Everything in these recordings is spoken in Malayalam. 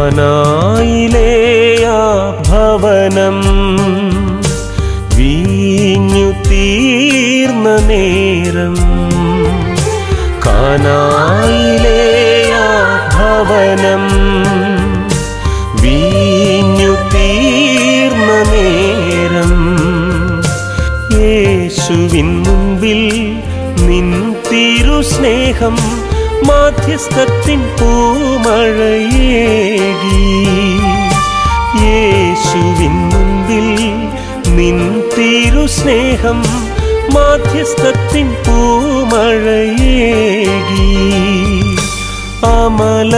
കാനായിലെ ആ ഭവനം വീഞ്ഞു തീർന്ന നേരം കാനായിലെ ആ ഭവനം വീഞ്ഞു തീർന്ന നേരം യേശുവിൻ മുൻപിൽ നിൻ തിരുസ്നേഹം മാധ്യസ്ഥത്തിൻ പൂമഴയേകി യേശുവിൻ മുൻപിൽ നിൻ തിരുസ്നേഹം മാധ്യസ്ഥത്തിൻ പൂമഴയേകി അമല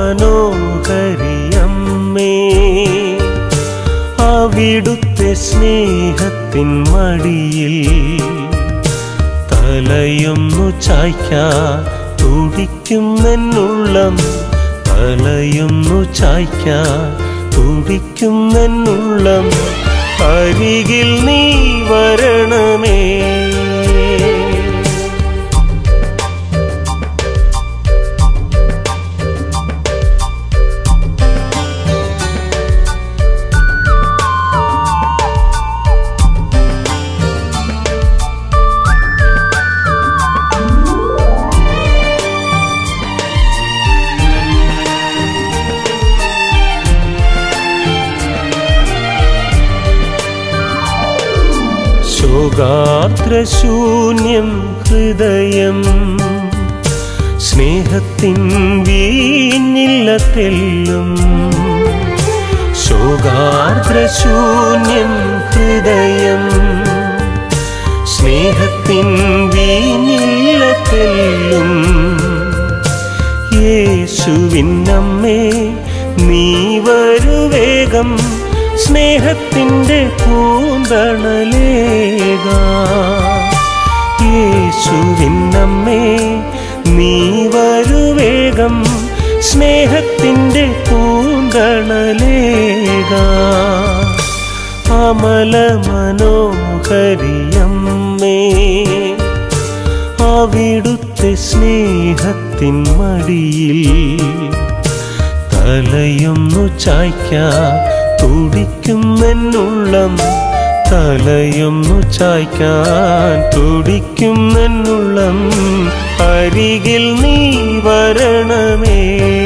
മനോഹരിയമ്മേ അവിടുത്തെ സ്നേഹത്തിൻ മടിയിൽ തലയൊന്നു ചായ്ക്കാ തുടിക്കുന്നെന്നുള്ളം തലയൊന്നു ചായ്ക്കാ തുടിക്കുന്നെന്നുള്ളം അരികിൽ നീ വരണമേ ശോകാർദ്രശൂന്യം ഹൃദയം സ്നേഹത്തിൻ വീഞ്ഞില്ല തെല്ലും ശോകാർദ്രശൂന്യം ഹൃദയം സ്നേഹത്തിൻ വീഞ്ഞില്ല തെല്ലും യേശുവിനമ്മേ നീ വരുവേഗം സ്നേഹത്തിൻ്റെ പൂന്തണലേക യേശുവിനമ്മേ നീ വരുവേഗം സ്നേഹത്തിൻ്റെ പൂന്തണലേക അമല മനോഹരിയമ്മേ അവിടുത്തെ സ്നേഹത്തിൻ മടിയിൽ തലയൊന്നു ചായ്ക്കാ തുടിക്കുന്നെന്നുള്ളം തലയൊന്നു ചായ്ക്കാൻ തുടിക്കുന്നെന്നുള്ളം അരികിൽ നീ വരണമേ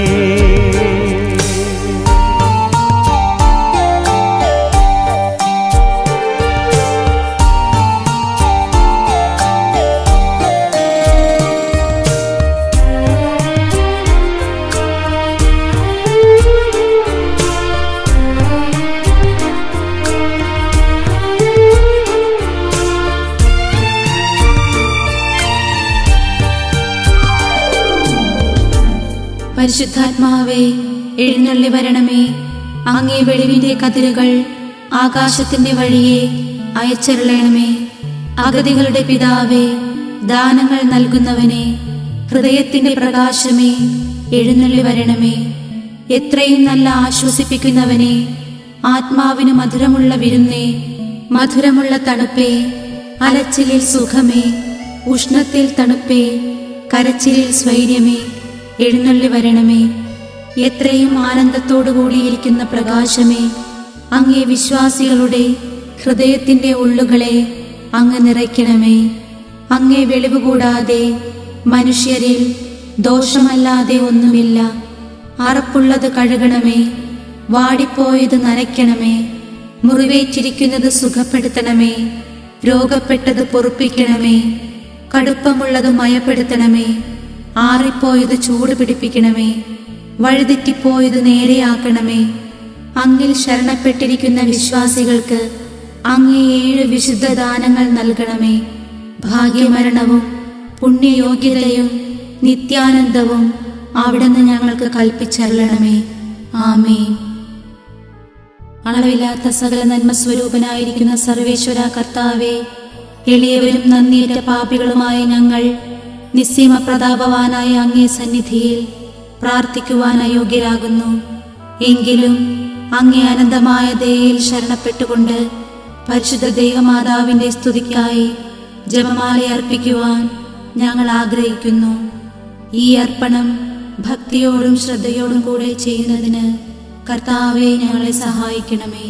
പരിശുദ്ധാത്മാവേ എഴുന്നള്ളി വരണമേ അങ്ങേ വെളിവിന്റെ കതിരുകൾ ആകാശത്തിന്റെ വഴിയെ അയച്ചരുളണമേ അഗതികളുടെ പിതാവേ ദാനങ്ങൾ നൽകുന്നവനെ ഹൃദയത്തിന്റെ പ്രകാശമേ എഴുന്നള്ളി വരണമേ എത്രയും നല്ല ആശ്വസിപ്പിക്കുന്നവനെ ആത്മാവിന് മധുരമുള്ള വിരുന്നേ മധുരമുള്ള തണുപ്പേ അലച്ചിലിൽ സുഖമേ ഉഷ്ണത്തിൽ തണുപ്പേ കരച്ചിലിൽ സ്വൈര്യമേ എഴുന്നള്ളി വരണമേ എത്രയും ആനന്ദത്തോടു കൂടിയിരിക്കുന്ന പ്രകാശമേ അങ്ങേ വിശ്വാസികളുടെ ഹൃദയത്തിന്റെ ഉള്ളുകളെ അങ്ങ് നിറയ്ക്കണമേ അങ്ങേ വെളിവ് കൂടാതെ മനുഷ്യരിൽ ദോഷമല്ലാതെ ഒന്നുമില്ല അറപ്പുള്ളത് കഴുകണമേ വാടിപ്പോയത് നനയ്ക്കണമേ മുറിവേറ്റിരിക്കുന്നത് സുഖപ്പെടുത്തണമേ രോഗപ്പെട്ടത് പൊറുപ്പിക്കണമേ കടുപ്പമുള്ളത് മയപ്പെടുത്തണമേ ആറിപ്പോയത് ചൂട് പിടിപ്പിക്കണമേ വഴിതെറ്റിപ്പോയത് നേരെയാക്കണമേ അങ്ങിൽ ശരണപ്പെട്ടിരിക്കുന്ന വിശ്വാസികൾക്ക് അങ്ങേ ഏഴ് വിശുദ്ധ ദാനങ്ങൾ നൽകണമേ ഭാഗ്യമരണവും പുണ്യയോഗ്യതയും നിത്യാനന്ദവും അവിടുന്ന് ഞങ്ങൾക്ക് കൽപ്പിച്ചരുളണമേ ആമേൻ അളവില്ലാത്ത സകല നന്മ സ്വരൂപനായിരിക്കുന്ന സർവേശ്വര കർത്താവെ എളിയവരും നന്ദിയേറ്റ പാപികളുമായ ഞങ്ങൾ നിസ്സീമ പ്രതാപവാനായ അങ്ങേ സന്നിധിയിൽ പ്രാർത്ഥിക്കുവാൻ അയോഗ്യരാകുന്നു എങ്കിലും അങ്ങേ അനന്തമായ ദയയിൽ ശരണപ്പെട്ടുകൊണ്ട് പരിശുദ്ധ ദൈവമാതാവിന്റെ സ്തുതിക്കായി ജപമാല അർപ്പിക്കുവാൻ ഞങ്ങൾ ആഗ്രഹിക്കുന്നു ഈ അർപ്പണം ഭക്തിയോടും ശ്രദ്ധയോടും കൂടെ ചെയ്യുന്നതിന് കർത്താവെ ഞങ്ങളെ സഹായിക്കണമേ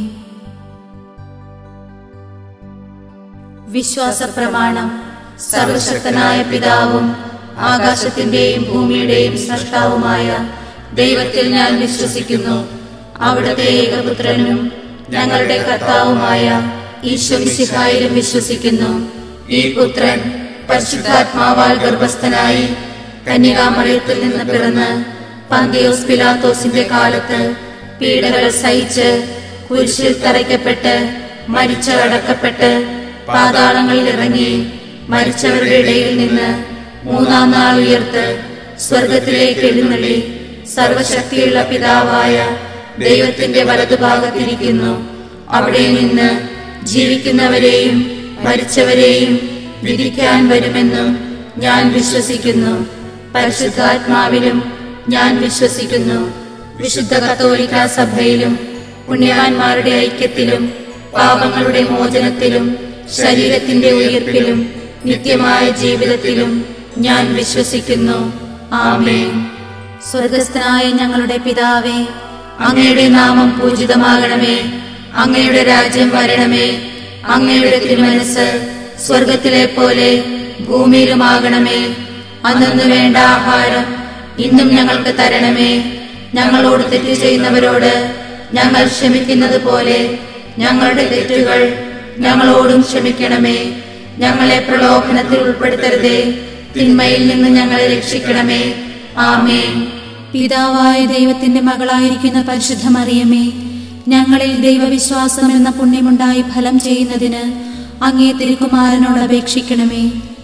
വിശ്വാസ പ്രമാണം സർവശക്തനായ പിതാവും ആകാശത്തിന്റെയും ഭൂമിയുടെയും സൃഷ്ടാവുമായ ദൈവത്തിൽ ഞാൻ വിശ്വസിക്കുന്നു അവിടുത്തെ ഏകപുത്രനും ഞങ്ങളുടെ കർത്താവുമായ ഈശ്വമിശിഹായിലും വിശ്വസിക്കുന്നു ഈ പുത്രൻ പരിശുദ്ധാത്മാവാൽ ഗർഭസ്ഥനായി കന്യകാമറിയത്തിൽ നിന്ന് പിറന്ന് പന്തിയോസ് പിലാത്തോസിന്റെ കാലത്ത് പീഡകൾ സഹിച്ച് കുരിശിൽ തറയ്ക്കപ്പെട്ട് മരിച്ച് അടക്കപ്പെട്ട് പാതാളങ്ങളിൽ ഇറങ്ങി മരിച്ചവരുടെ ഇടയിൽ നിന്ന് മൂന്നാം നാൾ ഉയർത്ത് സ്വർഗത്തിലേക്ക് എഴുന്നള്ളി സർവശക്തിയുള്ള പിതാവായ ദൈവത്തിന്റെ വലതുഭാഗത്തിരിക്കുന്നു അവിടെ നിന്ന് ജീവിക്കുന്നവരെയും മരിച്ചവരെയും വിധിക്കാൻ വരുമെന്നും ഞാൻ വിശ്വസിക്കുന്നു പരിശുദ്ധാത്മാവിലും ഞാൻ വിശ്വസിക്കുന്നു വിശുദ്ധ കത്തോലിക്ക സഭയിലും പുണ്യവാന്മാരുടെ ഐക്യത്തിലും പാപങ്ങളുടെ മോചനത്തിലും ശരീരത്തിന്റെ ഉയർപ്പിലും നിത്യമായ ജീവിതത്തിലും ഞാൻ വിശ്വസിക്കുന്നു ആമേൻ സ്വർഗസ്ഥനായ ഞങ്ങളുടെ പിതാവേ അങ്ങയുടെ നാമം പൂജിതമാകണമേ അങ്ങയുടെ രാജ്യം വരണമേ അങ്ങയുടെ തിരുമനസ് സ്വർഗത്തിലെ പോലെ ഭൂമിയിലുമാകണമേ അന്നു വേണ്ട ആഹാരം ഇന്നും ഞങ്ങൾക്ക് തരണമേ ഞങ്ങളോട് തെറ്റ് ചെയ്യുന്നവരോട് ഞങ്ങൾ ക്ഷമിക്കുന്നത് പോലെ ഞങ്ങളുടെ തെറ്റുകൾ ഞങ്ങളോടും ക്ഷമിക്കണമേ ഞങ്ങളെ പ്രലോഭനത്തിൽ ഉൾപ്പെടുത്തരുതേ തിന്മയിൽ നിന്ന് ഞങ്ങളെ രക്ഷിക്കണമേ ആമേൻ പിതാവായ ദൈവത്തിന്റെ മകളായിരിക്കുന്ന പരിശുദ്ധ മറിയമേ ഞങ്ങളിൽ ദൈവവിശ്വാസം എന്ന പുണ്യമുണ്ടായി ഫലം ചെയ്യുന്നതിന് അങ്ങേ തിരുക്കുമാരനോട് അപേക്ഷിക്കണമേ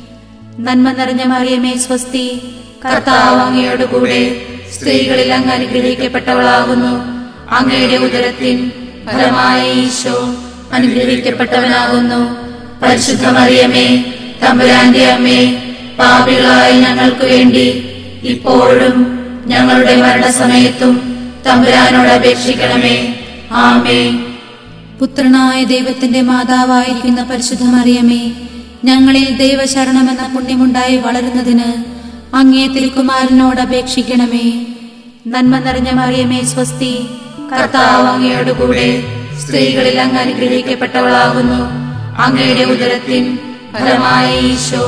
നന്മ നിറഞ്ഞ മറിയമേ സ്വസ്തി കർത്താവ് അങ്ങയോട് കൂടെ സ്ത്രീകളിൽ അങ്ങ് അനുഗ്രഹിക്കപ്പെട്ടവളാകുന്നു അങ്ങയുടെ ഉദരത്തിൻ ഫലമായ ഈശോ അനുഗ്രഹിക്കപ്പെട്ടവനാകുന്നു പരിശുദ്ധ മറിയമേ തമ്പുരാന്റെ അമ്മേ പാപികളായ ഞങ്ങൾക്ക് വേണ്ടി ഇപ്പോഴും ഞങ്ങളുടെ മരണസമയത്തും തമ്പുരാനോട് അപേക്ഷിക്കണമേ ആമേ പുത്രനായ ദൈവത്തിന്റെ മാതാവായിരിക്കുന്ന പരിശുദ്ധ മറിയമേ ഞങ്ങളിൽ ദൈവശരണമെന്ന പുണ്യമുണ്ടായി വളരുന്നതിന് അങ്ങേ തിരുക്കുമാരനോട് അപേക്ഷിക്കണമേ നന്മ നിറഞ്ഞ മറിയമേ സ്വസ്തി കർത്താവ് അങ്ങയോട് കൂടെ സ്ത്രീകളിൽ അങ്ങ് അനുഗ്രഹിക്കപ്പെട്ടവളാകുന്നു അങ്ങയുടെ ഉദരത്തിൻ ഫലമായ ഈശോ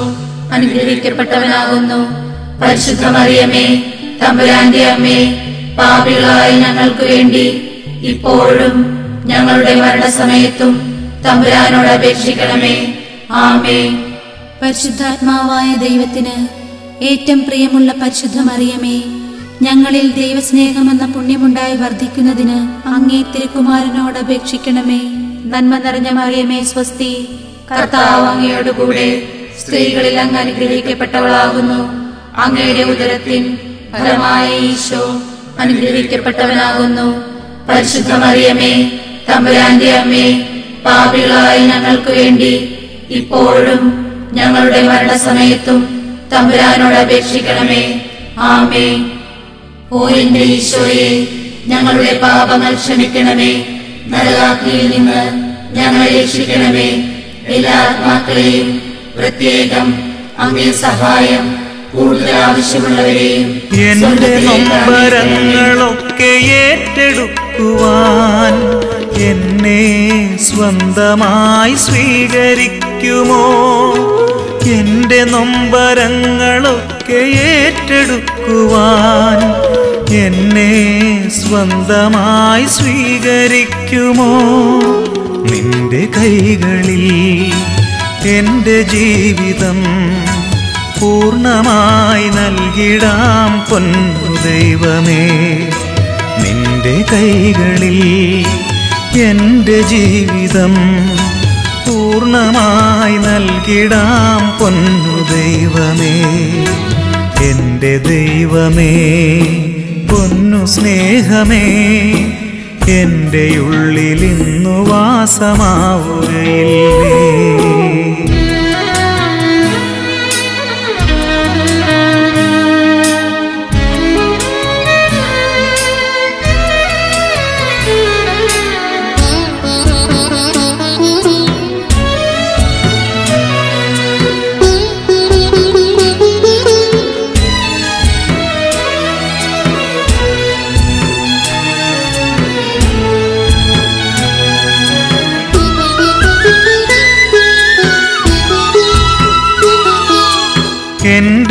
അനുഗ്രഹിക്കപ്പെട്ടവനാകുന്നു പരിശുദ്ധ മറിയമേ തമ്പുരാന്റെ അമ്മേ പാപികളായ ഞങ്ങൾക്ക് വേണ്ടി ഇപ്പോഴും ഞങ്ങളുടെ മരണസമയത്തും തമ്പുരാനോട് അപേക്ഷിക്കണമേ ആമേ പരിശുദ്ധാത്മാവായ ദൈവത്തിന് ഏറ്റവും പ്രിയമുള്ള പരിശുദ്ധ മറിയമേ ഞങ്ങളിൽ ദൈവസ്നേഹമെന്ന പുണ്യമുണ്ടായി വർദ്ധിക്കുന്നതിന് അങ്ങേ തിരുക്കുമാരനോട് അപേക്ഷിക്കണമേ നന്മ നിറഞ്ഞ മറിയമേ സ്വസ്തി കർത്താവ് അങ്ങയോട് കൂടെ സ്ത്രീകളിൽ അങ്ങ് അനുഗ്രഹിക്കപ്പെട്ടവളാകുന്നു അങ്ങയുടെ ഉദരത്തിൻ ഫലമായ ഈശോ അനുഗ്രഹിക്കപ്പെട്ടവനാകുന്നു പരിശുദ്ധ മറിയമേ തമ്പുരാന്റെ അമ്മേ പാപികളായ ഞങ്ങൾക്ക് വേണ്ടി ഇപ്പോഴും ഞങ്ങളുടെ മരണസമയത്തും തമ്പുരാനോട് അപേക്ഷിക്കണമേ ആമേ ഓ എന്റെ ഈശോയെ ഞങ്ങളുടെ പാപങ്ങൾ ക്ഷമിക്കണമേ നരകാഗ്നിയിൽ നിന്ന് ഞങ്ങളെ രക്ഷിക്കണമേ എല്ലാ ആത്മാക്കളെയും പ്രത്യേകം അങ്ങേ സഹായം കൂടുതൽ ആവശ്യമുള്ളവരെയും എന്റെ സ്വർഗ്ഗത്തിലേക്ക് നൊമ്പരങ്ങളൊക്കെ ഏറ്റെടുക്കുവാൻ എന്നെ സ്വന്തമായി സ്വീകരിക്കുമോ എന്റെ നൊമ്പരങ്ങളൊക്കെ ഏറ്റെടുക്കുവാൻ എന്നെ സ്വന്തമായി സ്വീകരിക്കുമോ നിന്റെ കൈകളിൽ എന്റെ ജീവിതം പൂർണ്ണമായി നൽകിടാം പൊന്നു ദൈവമേ നിന്റെ കൈകളിൽ എന്റെ ജീവിതം പൂർണ്ണമായി നൽകിടാം പൊന്നു ദൈവമേ എന്റെ ദൈവമേ പൊന്നു സ്നേഹമേ എന്റെ ഉള്ളിൽ ഇന്നു വാസമാവുകയില്ലേ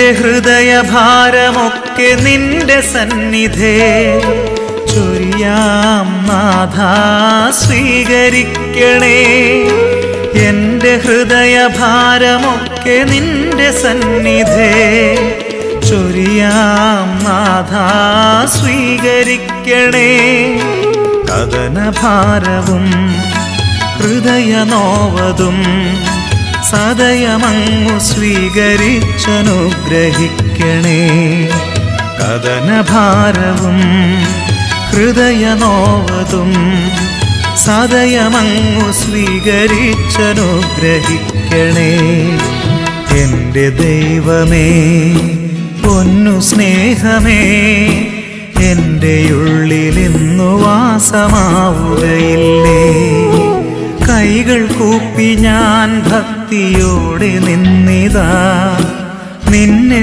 എന്റെ ഹൃദയഭാരമൊക്കെ നിന്റെ സന്നിധേ ചൊരിയാം നാഥ സ്വീകരിക്കണേ എന്റെ ഹൃദയഭാരമൊക്കെ നിന്റെ സന്നിധേ ചൊരിയാം നാഥ സ്വീകരിക്കണേ കഥനഭാരവും ഹൃദയനോവതും സദയമങ്ങു സ്വീകരിച്ചനുഗ്രഹിക്കണേ കഥനഭാരവും ഹൃദയനോവതും സദയമങ്ങു സ്വീകരിച്ചനുഗ്രഹിക്കണേ എൻ്റെ ദൈവമേ പൊന്നു സ്നേഹമേ എൻ്റെ ഉള്ളിലിന്നു വാസമാവുകയില്ലേ കൈകൾ കൂപ്പി ഞാൻ ഭക്തിയോടെ നിന്നിതാ നിന്നെ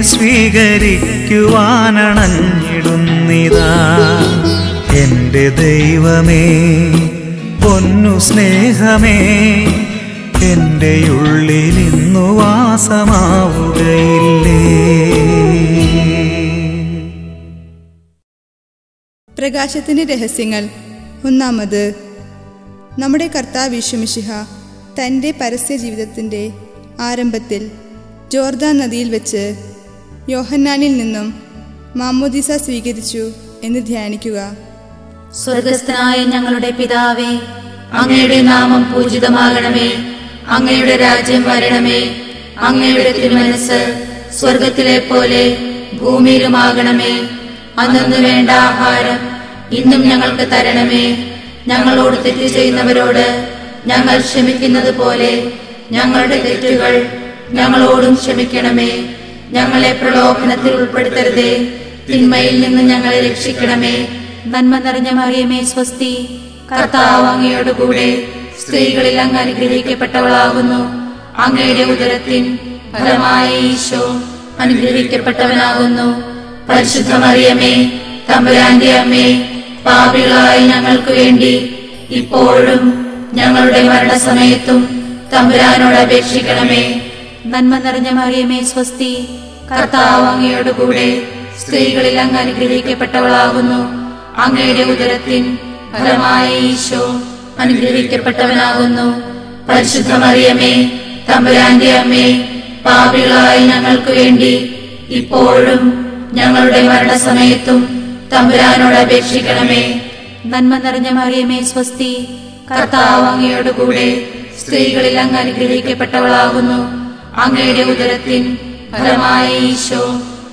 സ്വീകരിക്കുവാനണഞ്ഞിടുന്നിതാ എൻ്റെ ദൈവമേ പൊന്നു സ്നേഹമേ എൻ്റെ ഉള്ളിൽ ഇന്നു വാസമാവുകയില്ലേ പ്രകാശത്തിൻ്റെ രഹസ്യങ്ങൾ ഒന്നാമത് നമ്മുടെ കർത്താവ് വിശ്വമിഷിഹ തൻ്റെ പരസ്യ ജീവിതത്തിൻ്റെ ആരംഭത്തിൽ ജോർദാൻ നദിയിൽ വെച്ച് യോഹന്നാനിൽ നിന്നും മാമോദിസ സ്വീകരിച്ചു എന്ന് ധ്യാനിക്കുക സ്വർഗസ്ഥനായ ഞങ്ങളുടെ പിതാവേ അങ്ങയുടെ നാമം പൂജിതമാകണമേ അങ്ങയുടെ രാജ്യം വരണമേ അങ്ങയുടെ തിരുമനസ് സ്വർഗത്തിലെ പോലെ ഭൂമിയിലുമാകണമേ അന്നു വേണ്ട ആഹാരം ഇന്നും ഞങ്ങൾക്ക് തരണമേ ഞങ്ങളോട് തെറ്റ് ചെയ്യുന്നവരോട് ഞങ്ങൾ ക്ഷമിക്കുന്നത് പോലെ ഞങ്ങളുടെ തെറ്റുകൾ ഞങ്ങളോടും ക്ഷമിക്കണമേ ഞങ്ങളെ പ്രലോഭനത്തിൽ ഉൾപ്പെടുത്തരുതേ തിന്മയിൽ നിന്ന് ഞങ്ങളെ രക്ഷിക്കണമേ നന്മ നിറഞ്ഞ മറിയമേ സ്വസ്തി കർത്താവ് അങ്ങയോട് കൂടെ സ്ത്രീകളിൽ അങ്ങ് അനുഗ്രഹിക്കപ്പെട്ടവളാകുന്നു അങ്ങയുടെ ഉദരത്തിൻ ഫലമായ ഈശോ അനുഗ്രഹിക്കപ്പെട്ടവനാകുന്നു പരിശുദ്ധ മറിയമേ തമ്പുരാന്റെ അമ്മേ പാപികളായ ഞങ്ങൾക്ക് വേണ്ടി ഇപ്പോഴും ഞങ്ങളുടെ മരണസമയത്തും തമ്പുരാനോട് അപേക്ഷിക്കണമേ നന്മ നിറഞ്ഞ മറിയമേ സ്വസ്തി കർത്താവ് അങ്ങയോട് കൂടെ സ്ത്രീകളിൽ അങ്ങ് അനുഗ്രഹിക്കപ്പെട്ടവളാകുന്നു അങ്ങയുടെ ഉദരത്തിൻ ഫലമായ ഈശോ അനുഗ്രഹിക്കപ്പെട്ടവനാകുന്നു പരിശുദ്ധ മറിയമേ തമ്പുരാന്റെ അമ്മേ പാപികളായ ഞങ്ങൾക്ക് വേണ്ടി ഇപ്പോഴും ഞങ്ങളുടെ മരണസമയത്തും തമ്പുരാനോട് അപേക്ഷിക്കണമേ നന്മ നിറഞ്ഞ മറിയമേ സ്വസ്തി കർത്താവ് അങ്ങയോട് കൂടെ സ്ത്രീകളിൽ അങ്ങ് അനുഗ്രഹിക്കപ്പെട്ടവളാകുന്നു അങ്ങയുടെ ഉദരത്തിൻ ഫലമായ ഈശോ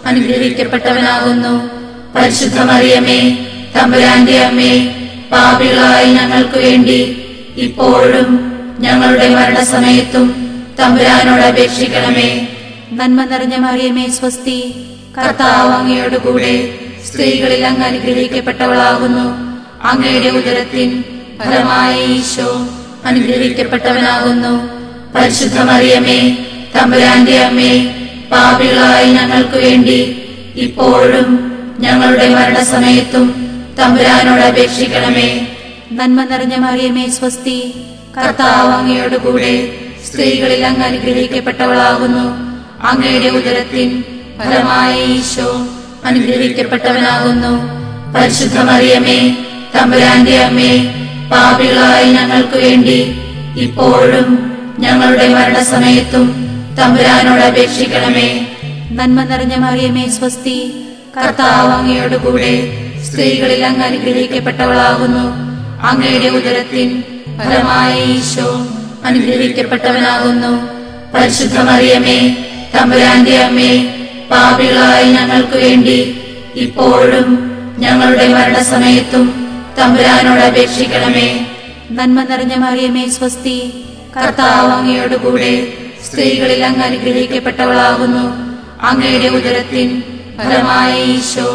അനുഗ്രഹിക്കപ്പെട്ടവനാകുന്നു പരിശുദ്ധ മറിയമേ തമ്പുരാന്റെ അമ്മേ പാപികളായ ഞങ്ങൾക്ക് വേണ്ടി ഇപ്പോഴും ഞങ്ങളുടെ മരണസമയത്തും തമ്പുരാനോട് അപേക്ഷിക്കണമേ നന്മ നിറഞ്ഞ മറിയമേ സ്വസ്തി കർത്താവ് അങ്ങയോട് കൂടെ സ്ത്രീകളിൽ അങ്ങ് അനുഗ്രഹിക്കപ്പെട്ടവളാകുന്നു അങ്ങയുടെ ഉദരത്തിൻ ഫലമായ ഈശോ അനുഗ്രഹിക്കപ്പെട്ടവനാകുന്നു പരിശുദ്ധ മറിയമേ തമ്പുരാന്റെ അമ്മേ പാപികളായ ഞങ്ങൾക്ക് വേണ്ടി ഇപ്പോഴും ഞങ്ങളുടെ മരണസമയത്തും തമ്പുരാനോട് അപേക്ഷിക്കണമേ നന്മ നിറഞ്ഞ മറിയമേ സ്വസ്തി കർത്താവ് അങ്ങയോട് കൂടെ സ്ത്രീകളിൽ അങ്ങ് അനുഗ്രഹിക്കപ്പെട്ടവളാകുന്നു അങ്ങയുടെ ഉദരത്തിൻ ഫലമായ ഈശോ അനുഗ്രഹിക്കപ്പെട്ടവനാകുന്നു പരിശുദ്ധ മറിയമേ തമ്പുരാന്റെ അമ്മേ പാപികളായ ഞങ്ങൾക്ക് വേണ്ടി ഇപ്പോഴും ഞങ്ങളുടെ മരണസമയത്തും തമ്പുരാനോട് അപേക്ഷിക്കണമേ നന്മ നിറഞ്ഞ മറിയമേ സ്വസ്തി കർത്താവ് അങ്ങയോട് കൂടെ സ്ത്രീകളിൽ അങ്ങ് അനുഗ്രഹിക്കപ്പെട്ടവളാകുന്നു അങ്ങയുടെ ഉദരത്തിൻ ഫലമായ ഈശോ അനുഗ്രഹിക്കപ്പെട്ടവനാകുന്നു പരിശുദ്ധ മറിയമേ തമ്പുരാന്റെ അമ്മേ പാപികളായ ഞങ്ങൾക്ക് വേണ്ടി ഇപ്പോഴും ഞങ്ങളുടെ മരണസമയത്തും തമ്പുരാനോട് അപേക്ഷിക്കണമേ നന്മ നിറഞ്ഞ മറിയമേ സ്വസ്തി കർത്താവ് അങ്ങയോട് കൂടെ സ്ത്രീകളിൽ അങ്ങ് അനുഗ്രഹിക്കപ്പെട്ടവളാകുന്നു അങ്ങയുടെ ഉദരത്തിൻ ഫലമായ ഈശോ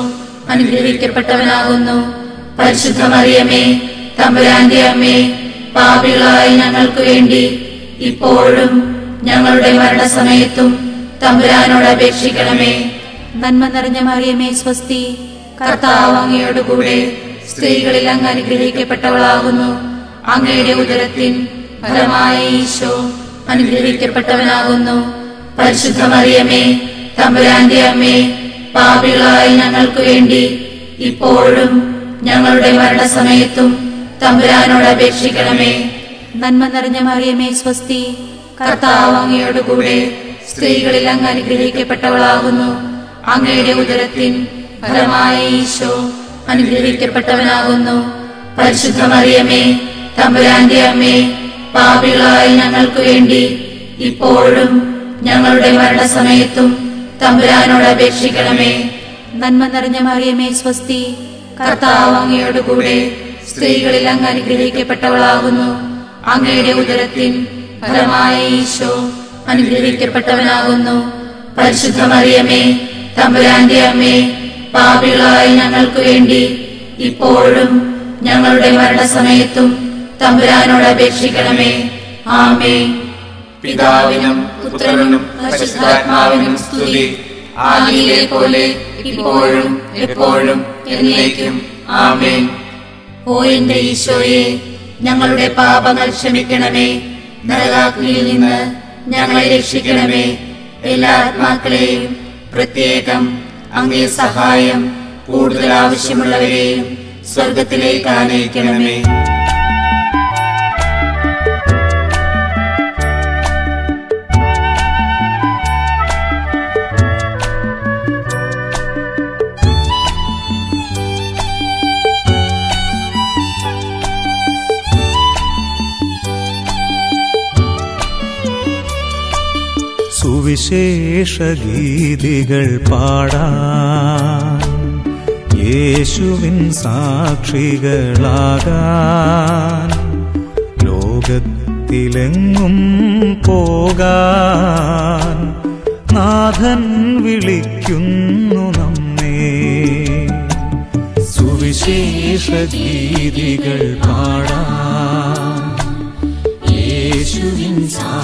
അനുഗ്രഹിക്കപ്പെട്ടവനാകുന്നു പരിശുദ്ധ മറിയമേ തമ്പുരാന്റെ അമ്മേ പാപികളായ ഞങ്ങൾക്ക് വേണ്ടി ഇപ്പോഴും ഞങ്ങളുടെ മരണസമയത്തും തമ്പുരാനോട് അപേക്ഷിക്കണമേ നന്മ നിറഞ്ഞ മറിയമേ സ്വസ്തി കർത്താവ് അങ്ങയോട് കൂടെ സ്ത്രീകളിൽ അങ്ങ് അനുഗ്രഹിക്കപ്പെട്ടവളാകുന്നു അങ്ങയുടെ ഉദരത്തിൻ ഫലമായ ഈശോ അനുഗ്രഹിക്കപ്പെട്ടവനാകുന്നു പരിശുദ്ധ മറിയമേ തമ്പുരാന്റെ അമ്മേ പാപികളായ ഞങ്ങൾക്ക് വേണ്ടി ഇപ്പോഴും ഞങ്ങളുടെ മരണസമയത്തും തമ്പുരാനോട് അപേക്ഷിക്കണമേ നന്മ നിറഞ്ഞ മറിയമേ സ്വസ്തി കർത്താവ് അങ്ങയോട് കൂടെ സ്ത്രീകളിൽ അങ്ങ് അനുഗ്രഹിക്കപ്പെട്ടവളാകുന്നു അങ്ങയുടെ ഉദരത്തിൻ ഫലമായ ഈശോ അനുഗ്രഹിക്കപ്പെട്ടവനാകുന്നു പരിശുദ്ധ മറിയമേ തമ്പുരാന്റെ അമ്മേ പാപികളായ ഞങ്ങൾക്ക് വേണ്ടി ഇപ്പോഴും ഞങ്ങളുടെ മരണസമയത്തും തമ്പുരാനോട് അപേക്ഷിക്കണമേ നന്മ നിറഞ്ഞ മറിയമേ സ്വസ്തി കർത്താവ് അങ്ങയോട് കൂടെ സ്ത്രീകളിൽ അങ്ങ് അനുഗ്രഹിക്കപ്പെട്ടവളാകുന്നു അങ്ങയുടെ ഉദരത്തിൻ ഫലമായ ഈശോ അനുഗ്രഹിക്കപ്പെട്ടവനാകുന്നു പരിശുദ്ധ മറിയമേ തമ്പുരാന്റെ അമ്മേ പാപികളായ ഞങ്ങൾക്ക് വേണ്ടി ഇപ്പോഴും ഞങ്ങളുടെ മരണസമയത്തും തമ്പുരാനോട് അപേക്ഷിക്കണമേ ആമേ പിതാവിനും പുത്രനും പരിശുദ്ധാത്മാവിനും സ്തുതി ആദിയിലെ പോലെ ഇപ്പോഴും എപ്പോഴും എന്നേക്കും ആമേൻ ഓ എന്റെ ഈശോയെ ഞങ്ങളുടെ പാപങ്ങൾ ക്ഷമിക്കണമേ നരകാഗ്നിയിൽ നിന്ന് ഞങ്ങളെ രക്ഷിക്കണമേ എല്ലാ ആത്മാക്കളെയും പ്രത്യേകം അങ്ങേ സഹായം കൂടുതൽ ആവശ്യമുള്ളവരെയും സ്വർഗത്തിലേക്ക് ആനയിക്കണമേ സുവിശേഷ ഗീതികൾ പാടാൻ യേശുവിൻ സാക്ഷികളാകാൻ ലോകത്തിലെങ്ങും പോകാൻ നാഥൻ വിളിക്കുന്നു നമ്മെ സുവിശേഷ ഗീതികൾ പാടാൻ യേശുവിൻ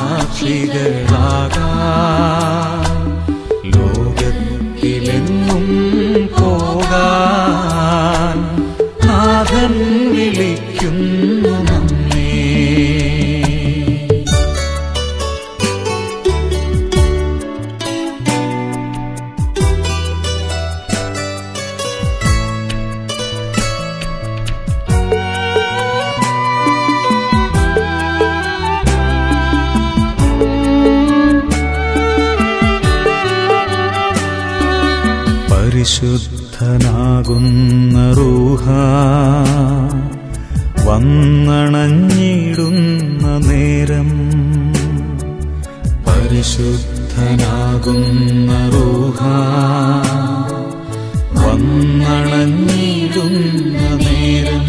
സാക്ഷികളാകാൻ ലോകത്തിലെങ്ങും പോകാൻ നാഥൻ വിളിക്കുന്നു നമ്മെ പരിശുദ്ധനാകുന്ന റൂഹ വന്നണഞ്ഞിടുന്ന നേരം പരിശുദ്ധനാകുന്ന റൂഹ വന്നണഞ്ഞിടുന്ന നേരം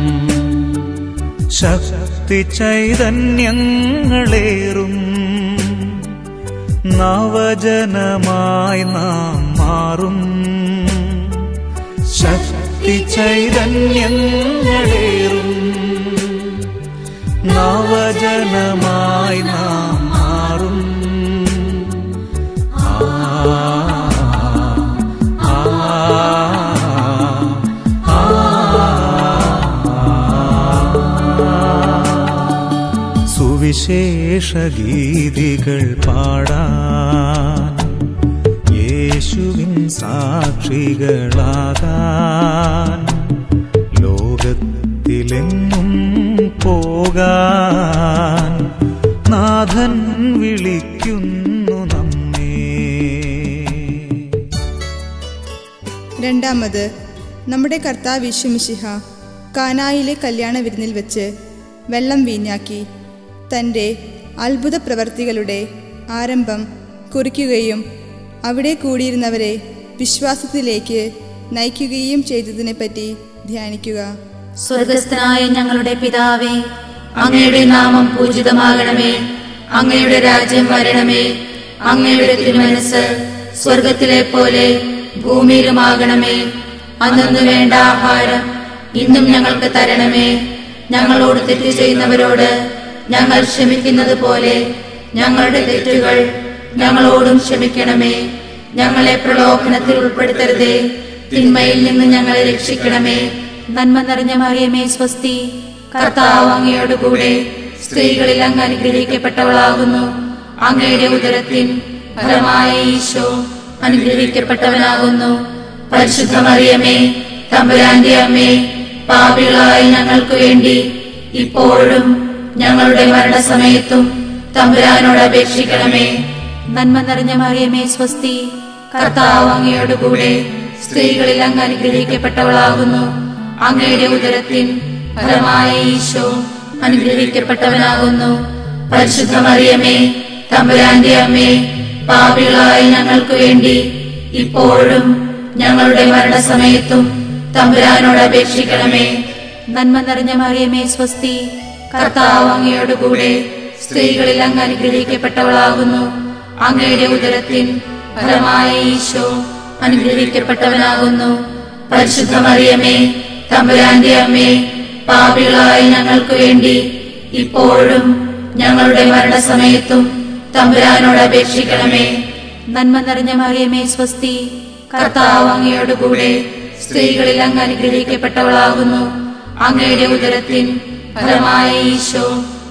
ശക്തി ചൈതന്യങ്ങളേറും നവജനമായി നാം മാറും ശക്തി ചൈതന്യങ്ങളേറും നവജനമായി നാം മാറും ആ, ആ, ആ, സുവിശേഷ ഗീതികൾ പാടാൻ യേശുവിൻ സാക്ഷികളാകാൻ ലോകത്തിലെങ്ങും പോകാൻ നാഥൻ വിളിക്കുന്നു നമ്മെ രണ്ടാമത് നമ്മുടെ കർത്താവ് വിശ്വമിശിഹ കാനായിലെ കല്യാണ വിരുന്നിൽ വെച്ച് വെള്ളം വീഞ്ഞാക്കി തൻ്റെ അത്ഭുത പ്രവർത്തികളുടെ ആരംഭം കുറിക്കുകയും അവിടെ കൂടിയിരുന്നവരെ വിശ്വാസത്തിലേക്ക് നയിക്കുകയും ചെയ്തതിനെപ്പറ്റി ധ്യാനിക്കുക സ്വർഗസ്ഥനായ ഞങ്ങളുടെ പിതാവേ അങ്ങയുടെ നാമം പൂജിതമാകണമേ അങ്ങയുടെ രാജ്യം വരണമേ അങ്ങയുടെ തിരുമനസ് സ്വർഗത്തിലെ പോലെ ഭൂമിയിലുമാകണമേ അന്നു വേണ്ട ആഹാരം ഇന്നും ഞങ്ങൾക്ക് തരണമേ ഞങ്ങളോട് തെറ്റ് ചെയ്യുന്നവരോട് ഞങ്ങൾ ക്ഷമിക്കുന്നത് പോലെ ഞങ്ങളുടെ തെറ്റുകൾ ഞങ്ങളോടും ക്ഷമിക്കണമേ ഞങ്ങളെ പ്രലോഭനത്തിൽ ഉൾപ്പെടുത്തരുതേ തിന്മയിൽ നിന്ന് ഞങ്ങളെ രക്ഷിക്കണമേ നന്മ നിറഞ്ഞ മറിയമേ സ്വസ്തി കർത്താവ് അങ്ങയോട് കൂടെ സ്ത്രീകളിൽ അങ്ങ് അനുഗ്രഹിക്കപ്പെട്ടവളാകുന്നു അങ്ങയുടെ ഉദരത്തിൻ ഫലമായ ഈശോ അനുഗ്രഹിക്കപ്പെട്ടവനാകുന്നു പരിശുദ്ധ മറിയമേ തമ്പുരാന്റെ അമ്മേ പാപികളായ ഞങ്ങൾക്ക് വേണ്ടി ഇപ്പോഴും ഞങ്ങളുടെ മരണസമയത്തും തമ്പുരാനോട് അപേക്ഷിക്കണമേ നന്മ നിറഞ്ഞ മറിയമേ സ്വസ്തി കർത്താവ് അങ്ങയോടുകൂടെ സ്ത്രീകളിൽ അങ്ങ് അനുഗ്രഹിക്കപ്പെട്ടവളാകുന്നു അങ്ങയുടെ ഉദരത്തിൻ ഫലമായ ഈശോ അനുഗ്രഹിക്കപ്പെട്ടവനാകുന്നു പരിശുദ്ധ മറിയമേ തമ്പുരാന്റെ അമ്മേ പാപികളായ ഞങ്ങൾക്ക് വേണ്ടി ഇപ്പോഴും ഞങ്ങളുടെ മരണസമയത്തും തമ്പുരാനോട് അപേക്ഷിക്കണമേ നന്മ നിറഞ്ഞ മറിയമേ സ്വസ്തി കർത്താവ് അങ്ങയോടുകൂടെ സ്ത്രീകളിൽ അങ്ങ് അനുഗ്രഹിക്കപ്പെട്ടവളാകുന്നു അങ്ങയുടെ ഉദരത്തിൻ ഫലമായ ഈശോ അനുഗ്രഹിക്കപ്പെട്ടവനാകുന്നു പരിശുദ്ധ മറിയമേ തമ്പുരാന്റെ അമ്മേ പാപികളായ ഞങ്ങൾക്ക് വേണ്ടി ഇപ്പോഴും ഞങ്ങളുടെ മരണസമയത്തും തമ്പുരാനോട് അപേക്ഷിക്കണമേ നന്മ നിറഞ്ഞ മറിയമേ സ്വസ്തി കർത്താവ് അങ്ങയോടുകൂടെ സ്ത്രീകളിൽ അങ്ങ് അനുഗ്രഹിക്കപ്പെട്ടവളാകുന്നു അങ്ങയുടെ ഉദരത്തിൻ ഫലമായ ഈശോ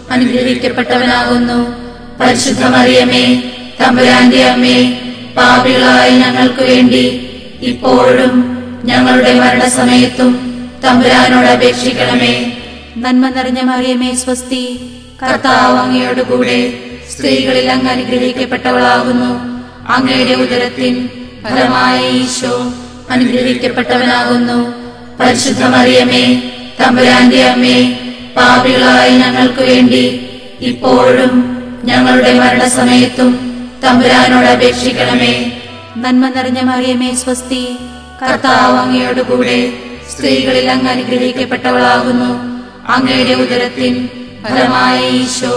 അനുഗ്രഹിക്കപ്പെട്ടവനാകുന്നു പരിശുദ്ധ മറിയമേ തമ്പുരാന്റെ അമ്മേ പാപികളായ ഞങ്ങൾക്ക് വേണ്ടി ഇപ്പോഴും ഞങ്ങളുടെ മരണസമയത്തും തമ്പുരാനോട് അപേക്ഷിക്കണമേ നന്മ നിറഞ്ഞ മറിയമേ സ്വസ്തി കർത്താവ് അങ്ങയോടുകൂടെ സ്ത്രീകളിൽ അങ്ങ് അനുഗ്രഹിക്കപ്പെട്ടവളാകുന്നു അങ്ങയുടെ ഉദരത്തിൻ ഫലമായ ഈശോ അനുഗ്രഹിക്കപ്പെട്ടവനാകുന്നു പരിശുദ്ധ മറിയമേ തമ്പുരാന്റെ അമ്മേ പാപികളായ ഞങ്ങൾക്ക് വേണ്ടി ഇപ്പോഴും ഞങ്ങളുടെ മരണസമയത്തും തമ്പുരാനോട് അപേക്ഷിക്കണമേ നന്മ നിറഞ്ഞ മറിയമേ സ്വസ്തി കർത്താവ് അങ്ങയോടുകൂടെ സ്ത്രീകളിൽ അങ്ങ് അനുഗ്രഹിക്കപ്പെട്ടവളാകുന്നു അങ്ങയുടെ ഉദരത്തിൻ ഫലമായ ഈശോ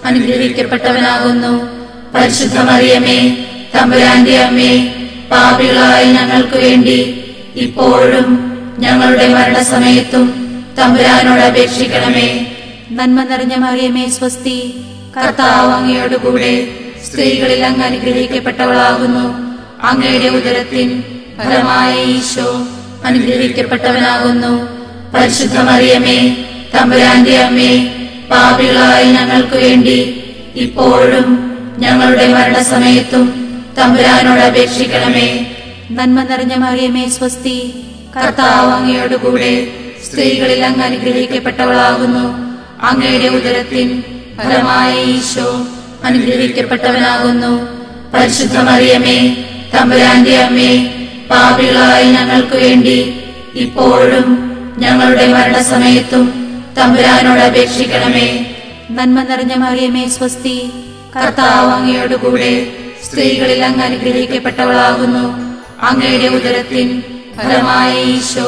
അനുഗ്രഹിക്കപ്പെട്ടവനാകുന്നു പരിശുദ്ധ മറിയമേ തമ്പുരാന്റെ അമ്മേ പാപികളായ ഞങ്ങൾക്ക് വേണ്ടി ഇപ്പോഴും ഞങ്ങളുടെ മരണസമയത്തും തമ്പുരാനോട് അപേക്ഷിക്കണമേ നന്മ നിറഞ്ഞ മറിയമേ സ്വസ്തി കർത്താവ് അങ്ങയോടുകൂടെ സ്ത്രീകളിൽ അങ്ങ് അനുഗ്രഹിക്കപ്പെട്ടവളാകുന്നു അങ്ങയുടെ ഉദരത്തിൻ ഫലമായ ഈശോ അനുഗ്രഹിക്കപ്പെട്ടവനാകുന്നു പരിശുദ്ധ മറിയമേ തമ്പുരാന്റെ അമ്മേ പാപികളായ ഞങ്ങൾക്ക് വേണ്ടി ഇപ്പോഴും ഞങ്ങളുടെ മരണസമയത്തും തമ്പുരാനോട് അപേക്ഷിക്കണമേ നന്മ നിറഞ്ഞ മറിയമേ സ്വസ്തി കർത്താവ് അങ്ങയോടുകൂടെ സ്ത്രീകളിൽ അങ്ങ് അനുഗ്രഹിക്കപ്പെട്ടവളാകുന്നു അങ്ങയുടെ ഉദരത്തിൻ ഫലമായ ഈശോ അനുഗ്രഹിക്കപ്പെട്ടവനാകുന്നു പരിശുദ്ധ മറിയമേ തമ്പുരാന്റെ അമ്മേ പാപികളായ ഞങ്ങൾക്ക് വേണ്ടി ഇപ്പോഴും ഞങ്ങളുടെ മരണസമയത്തും തമ്പുരാനോട് അപേക്ഷിക്കണമേ നന്മ നിറഞ്ഞ മറിയമേ സ്വസ്തി കർത്താവ് അങ്ങയോടുകൂടെ സ്ത്രീകളിൽ അങ്ങ് അനുഗ്രഹിക്കപ്പെട്ടവളാകുന്നു അങ്ങയുടെ ഉദരത്തിൻ ഫലമായ ഈശോ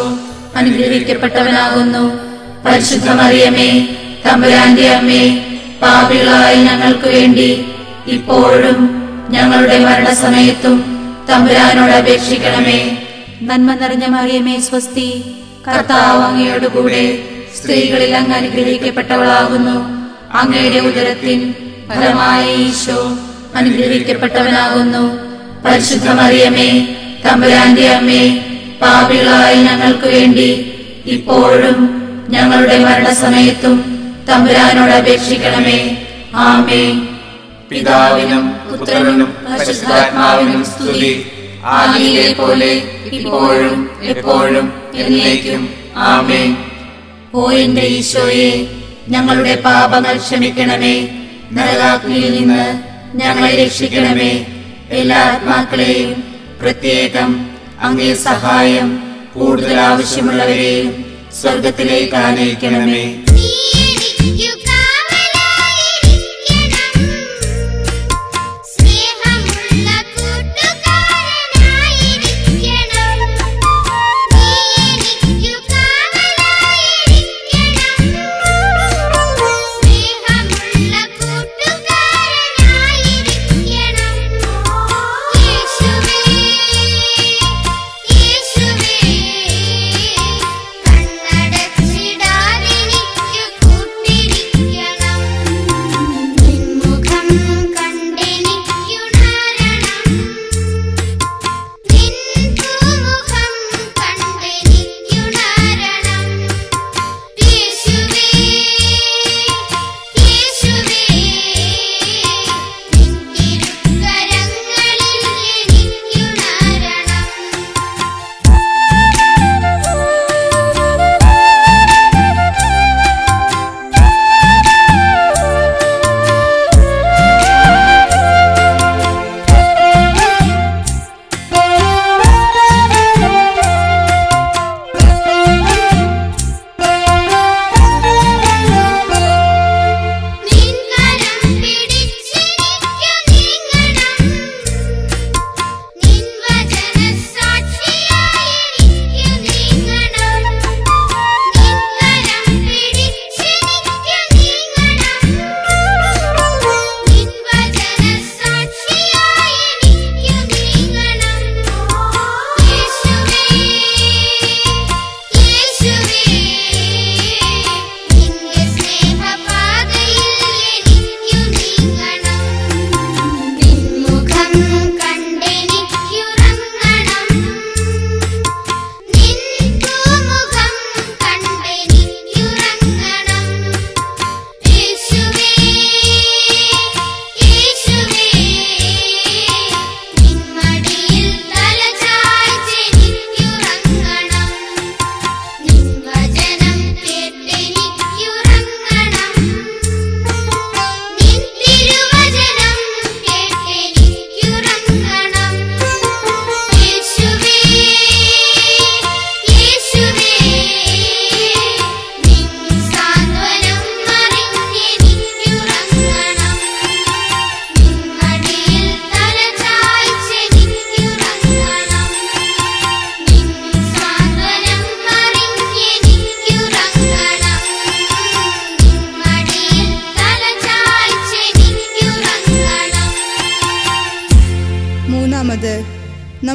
അനുഗ്രഹിക്കപ്പെട്ടവനാകുന്നു പരിശുദ്ധ മറിയമേ തമ്പുരാന്റെ അമ്മേ പാപികളായ ഞങ്ങൾക്ക് വേണ്ടി ഇപ്പോഴും ഞങ്ങളുടെ മരണസമയത്തും തമ്പുരാനോട് അപേക്ഷിക്കണമേ നന്മ നിറഞ്ഞ മറിയമേ സ്വസ്തി കർത്താവ് അങ്ങയോടുകൂടെ സ്ത്രീകളിൽ അങ്ങ് അനുഗ്രഹിക്കപ്പെട്ടവളാകുന്നു അങ്ങയുടെ ഉദരത്തിൻ ഫലമായ ഈശോ അനുഗ്രഹിക്കപ്പെട്ടവനാകുന്നു പരിശുദ്ധ മറിയമേ തമ്പുരാന്റെ അമ്മേ പാപികളായ ഞങ്ങൾക്ക് വേണ്ടി ഇപ്പോഴും ഞങ്ങളുടെ മരണസമയത്തും തമ്പുരാനോട് അപേക്ഷിക്കണമേ ആമേ പിതാവിനും പുത്രനും പരിശുദ്ധാത്മാവിനും സ്തുതി ആദിയിലെ പോലെ ഇപ്പോഴും എപ്പോഴും എന്നേക്കും ആമേൻ ഓ എന്റെ ഈശോയെ ഞങ്ങളുടെ പാപങ്ങൾ ക്ഷമിക്കണമേ നരകാഗ്നിയിൽ നിന്ന് ഞങ്ങളെ രക്ഷിക്കണമേ എല്ലാ ആത്മാക്കളെയും പ്രത്യേകം അങ്ങേ സഹായം കൂടുതൽ ആവശ്യമുള്ളവരെയും സ്വർഗത്തിലേക്ക് ആനയിക്കണമേ നീ എനിക്കു കാവലായിരിക്കണം സ്നേഹമുള്ള കൂട്ടുകാരനായിരിക്കണം നീ എനിക്കു കാവലായിരിക്കണം സ്നേഹമുള്ള കൂട്ടുകാരനായിരിക്കണം യേശുവേ യേശുവേ കണ്ണടച്ചിടാതെനിക്കു കൂട്ടിരിക്കണം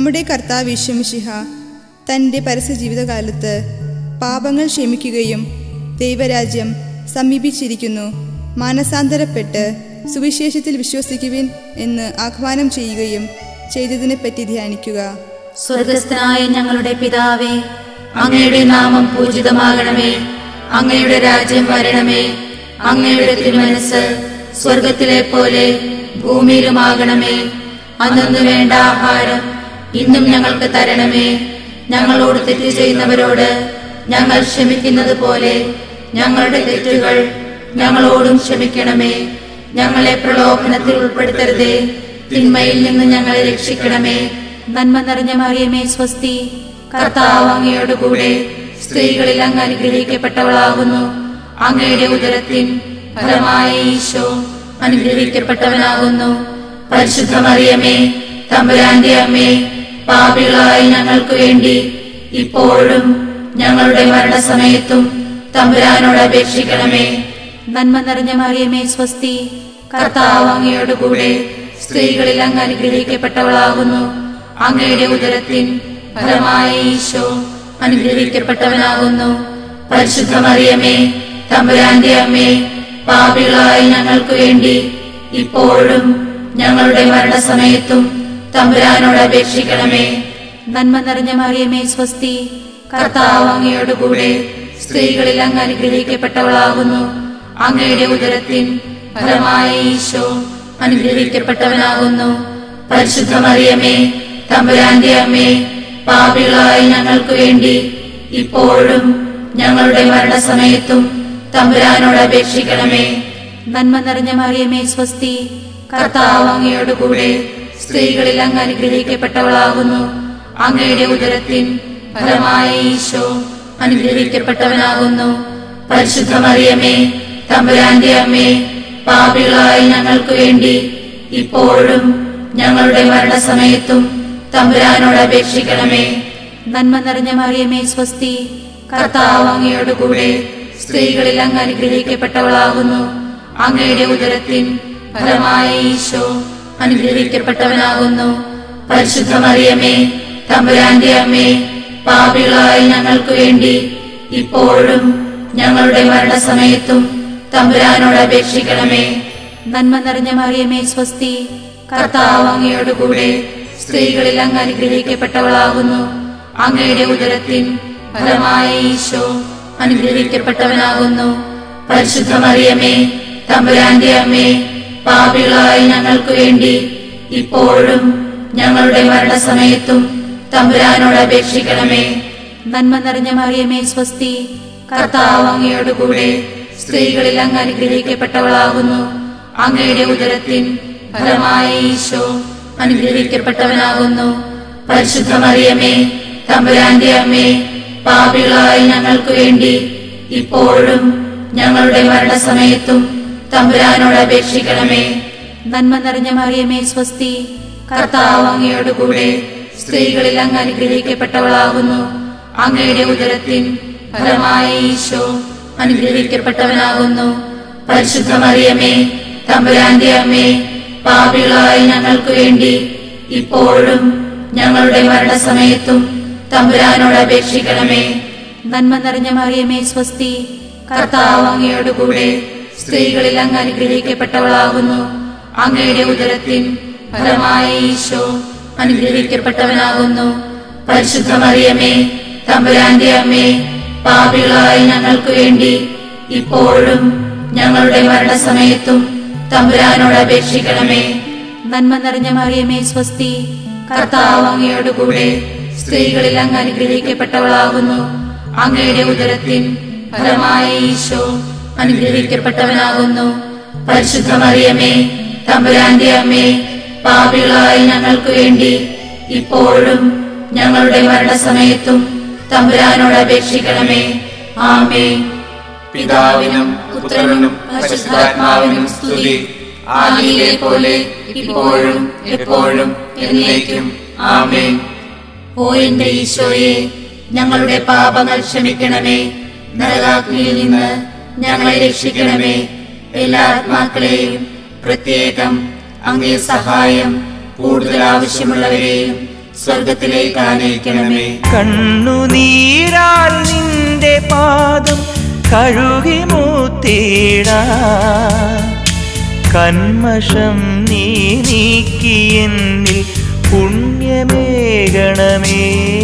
നമ്മുടെ കർത്താവ് ഈശ്വമിഷിഹ തൻ്റെ പരസ്യ ജീവിതകാലത്ത് പാപങ്ങൾ ക്ഷമിക്കുകയും ദൈവരാജ്യം സമീപിച്ചിരിക്കുന്നു മാനസാന്തരപ്പെട്ട് സുവിശേഷത്തിൽ വിശ്വസിക്കുവിൻ എന്ന് ആഹ്വാനം ചെയ്യുകയും ചെയ്തതിനെപ്പറ്റി ധ്യാനിക്കുക സ്വർഗസ്ഥനായ ഞങ്ങളുടെ പിതാവേ അങ്ങയുടെ നാമം പൂജിതമാകണമേ അങ്ങയുടെ രാജ്യം വരണമേ അങ്ങയുടെ തിരുമനസ് സ്വർഗത്തിലെ പോലെ ഭൂമിയിലുമാകണമേ അന്നു വേണ്ട ആഹാരം ഇന്നും ഞങ്ങൾക്ക് തരണമേ ഞങ്ങളോട് തെറ്റ് ചെയ്യുന്നവരോട് ഞങ്ങൾ ക്ഷമിക്കുന്നത് പോലെ ഞങ്ങളുടെ തെറ്റുകൾ ഞങ്ങളോടും ക്ഷമിക്കണമേ ഞങ്ങളെ പ്രലോഭനത്തിൽ ഉൾപ്പെടുത്തരുതേ തിന്മയിൽ നിന്ന് ഞങ്ങളെ രക്ഷിക്കണമേ നന്മ നിറഞ്ഞ മറിയമേ സ്വസ്തി കർത്താവ് അങ്ങയോട് കൂടെ സ്ത്രീകളിൽ അങ്ങ് അനുഗ്രഹിക്കപ്പെട്ടവളാകുന്നു അങ്ങയുടെ ഉദരത്തിൻ ഫലമായ ഈശോ അനുഗ്രഹിക്കപ്പെട്ടവനാകുന്നു പരിശുദ്ധ മറിയമേ തമ്പുരാന്റെ അമ്മേ പാപികളായ ഞങ്ങൾക്ക് വേണ്ടി ഇപ്പോഴും ഞങ്ങളുടെ മരണസമയത്തും തമ്പുരാനോട് അപേക്ഷിക്കണമേ നന്മ നിറഞ്ഞ മറിയമേ സ്വസ്തി കർത്താവ് അങ്ങയോട് കൂടെ സ്ത്രീകളിൽ അങ്ങ് അനുഗ്രഹിക്കപ്പെട്ടവളാകുന്നു അങ്ങയുടെ ഉദരത്തിൻ ഫലമായ ഈശോ അനുഗ്രഹിക്കപ്പെട്ടവനാകുന്നു പരിശുദ്ധ മറിയമേ തമ്പുരാന്റെ അമ്മേ പാപികളായ ഞങ്ങൾക്ക് വേണ്ടി ഇപ്പോഴും ഞങ്ങളുടെ മരണസമയത്തും തമ്പുരാനോട് അപേക്ഷിക്കണമേ നന്മ നിറഞ്ഞ മറിയമേ സ്വസ്തി കർത്താവ് അങ്ങയോട് കൂടെ സ്ത്രീകളിൽ അങ്ങ് അനുഗ്രഹിക്കപ്പെട്ടവളാകുന്നു അങ്ങയുടെ ഉദരത്തിൻ ഫലമായ ഈശോ അനുഗ്രഹിക്കപ്പെട്ടവനാകുന്നു പരിശുദ്ധ മറിയമേ തമ്പുരാന്റെ അമ്മേ പാപികളായ ഞങ്ങൾക്ക് വേണ്ടി ഇപ്പോഴും ഞങ്ങളുടെ മരണസമയത്തും തമ്പുരാനോട് അപേക്ഷിക്കണമേ നന്മ നിറഞ്ഞ മറിയമേ സ്വസ്തി കർത്താവ് അങ്ങയോട് കൂടെ സ്ത്രീകളിൽ അങ്ങ് അനുഗ്രഹിക്കപ്പെട്ടവളാകുന്നു അങ്ങയുടെ ഉദരത്തിൻ ഫലമായ ഈശോ അനുഗ്രഹിക്കപ്പെട്ടവനാകുന്നു പരിശുദ്ധ മറിയമേ തമ്പുരാന്റെ അമ്മേ പാപികളായ ഞങ്ങൾക്ക് വേണ്ടി ഇപ്പോഴും ഞങ്ങളുടെ മരണസമയത്തും തമ്പുരാനോട് അപേക്ഷിക്കണമേ നന്മ നിറഞ്ഞ മറിയമേ സ്വസ്തി കർത്താവ് അങ്ങയോട് കൂടെ സ്ത്രീകളിൽ അങ്ങ് അനുഗ്രഹിക്കപ്പെട്ടവളാകുന്നു അങ്ങയുടെ ഉദരത്തിൻ ഫലമായ ഈശോ അനുഗ്രഹിക്കപ്പെട്ടവനാകുന്നു പരിശുദ്ധ മറിയമേ തമ്പുരാന്റെ അമ്മേ പാപികളായ ഞങ്ങൾക്ക് വേണ്ടി ഇപ്പോഴും ഞങ്ങളുടെ മരണസമയത്തും തമ്പുരാനോട് അപേക്ഷിക്കണമേ നന്മ നിറഞ്ഞ മറിയമേ സ്വസ്തി കർത്താവ് അങ്ങയോട് കൂടെ സ്ത്രീകളിൽ അങ്ങ് അനുഗ്രഹിക്കപ്പെട്ടവളാകുന്നു അങ്ങയുടെ ഉദരത്തിൻ ഫലമായ ഈശോ അനുഗ്രഹിക്കപ്പെട്ടവനാകുന്നു പരിശുദ്ധ മറിയമേ തമ്പുരാന്റെ അമ്മേ പാപികളായ ഞങ്ങൾക്ക് വേണ്ടി ഇപ്പോഴും ഞങ്ങളുടെ മരണസമയത്തും തമ്പുരാനോട് അപേക്ഷിക്കണമേ നന്മ നിറഞ്ഞ മറിയമേ സ്വസ്തി കർത്താവ് അങ്ങയോട് കൂടെ സ്ത്രീകളിൽ അങ്ങ് അനുഗ്രഹിക്കപ്പെട്ടവളാകുന്നു അങ്ങയുടെ ഉദരത്തിൻ ഫലമായ ഈശോ അനുഗ്രഹിക്കപ്പെട്ടവനാകുന്നു പരിശുദ്ധ മറിയമേ തമ്പുരാന്റെ അമ്മേ പാപികളായ ഞങ്ങൾക്ക് വേണ്ടി ഇപ്പോഴും ഞങ്ങളുടെ മരണസമയത്തും തമ്പുരാനോട് അപേക്ഷിക്കണമേ നന്മ നിറഞ്ഞ മറിയമേ സ്വസ്തി കർത്താവ് അങ്ങയോട് കൂടെ സ്ത്രീകളിൽ അങ്ങ് അനുഗ്രഹിക്കപ്പെട്ടവളാകുന്നു അങ്ങയുടെ ഉദരത്തിൻ ഫലമായ ഈശോ അനുഗ്രഹിക്കപ്പെട്ടവനാകുന്നു പരിശുദ്ധ മറിയമേ തമ്പുരാന്റെ അമ്മേ പാപികളായ ഞങ്ങൾക്ക് വേണ്ടി ഇപ്പോഴും ഞങ്ങളുടെ മരണസമയത്തും തമ്പുരാനോട് അപേക്ഷിക്കണമേ നന്മ നിറഞ്ഞ മറിയമേ സ്വസ്തി കർത്താവ് അങ്ങയോട് കൂടെ സ്ത്രീകളിൽ അങ്ങ് അനുഗ്രഹിക്കപ്പെട്ടവളാകുന്നു അങ്ങയുടെ ഉദരത്തിൻ ഫലമായ ഈശോ അനുഗ്രഹിക്കപ്പെട്ടവനാകുന്നു പരിശുദ്ധ മറിയമേ തമ്പുരാന്റെ അമ്മേ പാപികളായ ഞങ്ങൾക്ക് വേണ്ടി ഇപ്പോഴും ഞങ്ങളുടെ മരണസമയത്തും തമ്പുരാനോട് അപേക്ഷിക്കണമേ നന്മ നിറഞ്ഞ മറിയമേ സ്വസ്തി കർത്താവ് അങ്ങയോട് കൂടെ സ്ത്രീകളിൽ അങ്ങ് അനുഗ്രഹിക്കപ്പെട്ടവളാകുന്നു അങ്ങയുടെ ഉദരത്തിൻ ഫലമായ ഈശോ അനുഗ്രഹിക്കപ്പെട്ടവനാകുന്നു പരിശുദ്ധ മറിയമേ തമ്പുരാന്റെ അമ്മേ പാപികളായ ഞങ്ങൾക്ക് വേണ്ടി ഇപ്പോഴും ഞങ്ങളുടെ മരണസമയത്തും തമ്പുരാനോട് അപേക്ഷിക്കണമേ ആമേ പിതാവിനും പുത്രനും പരിശുദ്ധാത്മാവിനും സ്തുതി ആദിയിലെ പോലെ ഇപ്പോഴും എപ്പോഴും എന്നേക്കും ആമേൻ ഓ എന്റെ ഈശോയെ ഞങ്ങളുടെ പാപങ്ങൾ ക്ഷമിക്കണമേ നരകാഗ്നിയിൽ നിന്ന് ഞങ്ങളെ രക്ഷിക്കണമേ എല്ലാ ആത്മാക്കളെയും പ്രത്യേകം അങ്ങേ സഹായം കൂടുതൽ ആവശ്യമുള്ളവരെയും സ്വർഗത്തിലേക്ക് ആനയിക്കണമേ കണ്ണുനീരാൽ നിന്റെ പാദം കഴുകി മൂത്തിട കന്മഷം നീ നീക്കി എന്നിൽ പുണ്യമേകണമേ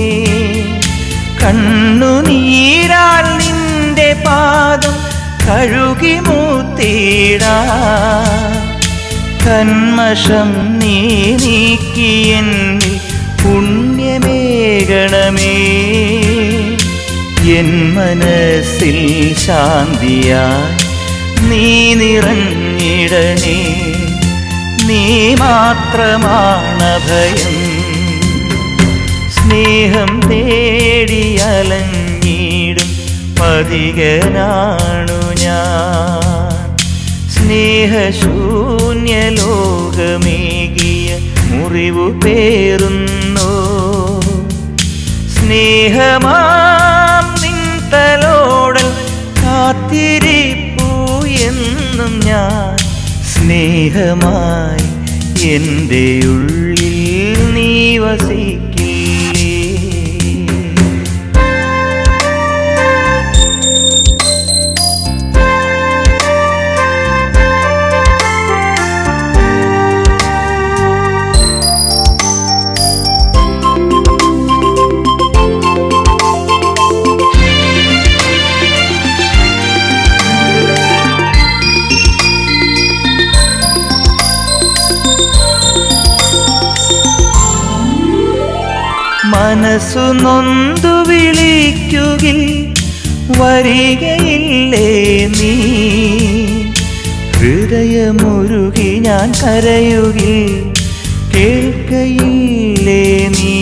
കണ്ണുനീരാൽ നിന്റെ പാദം കഴുകി മൂത്തിട കന്മഷം നീ നീക്കി എന്നിൽ പുണ്യമേകണമേ എൻ മനസ്സിൽ ശാന്തിയായി നീ നിറഞ്ഞിടണേ നീ മാത്രമാണ് ഭയം സ്നേഹം തേടി അലഞ്ഞിടും പതികനാണു ഞാൻ സ്നേഹശൂന്യ ലോകമേകിയ മുറിവു പേറുന്നു സ്നേഹമാം നിന്തലോടൽ കാത്തിരിപ്പൂ എന്നും ഞാൻ സ്നേഹമായി എൻ്റെ ഉള്ളിൽ നീ വസിക്കില്ലേ മനസ്സു നൊന്തു വിളിക്കുകിൽ വരികയില്ലേ നീ ഹൃദയമുരുകി ഞാൻ കരയുകിൽ കേൾക്കയില്ലേ നീ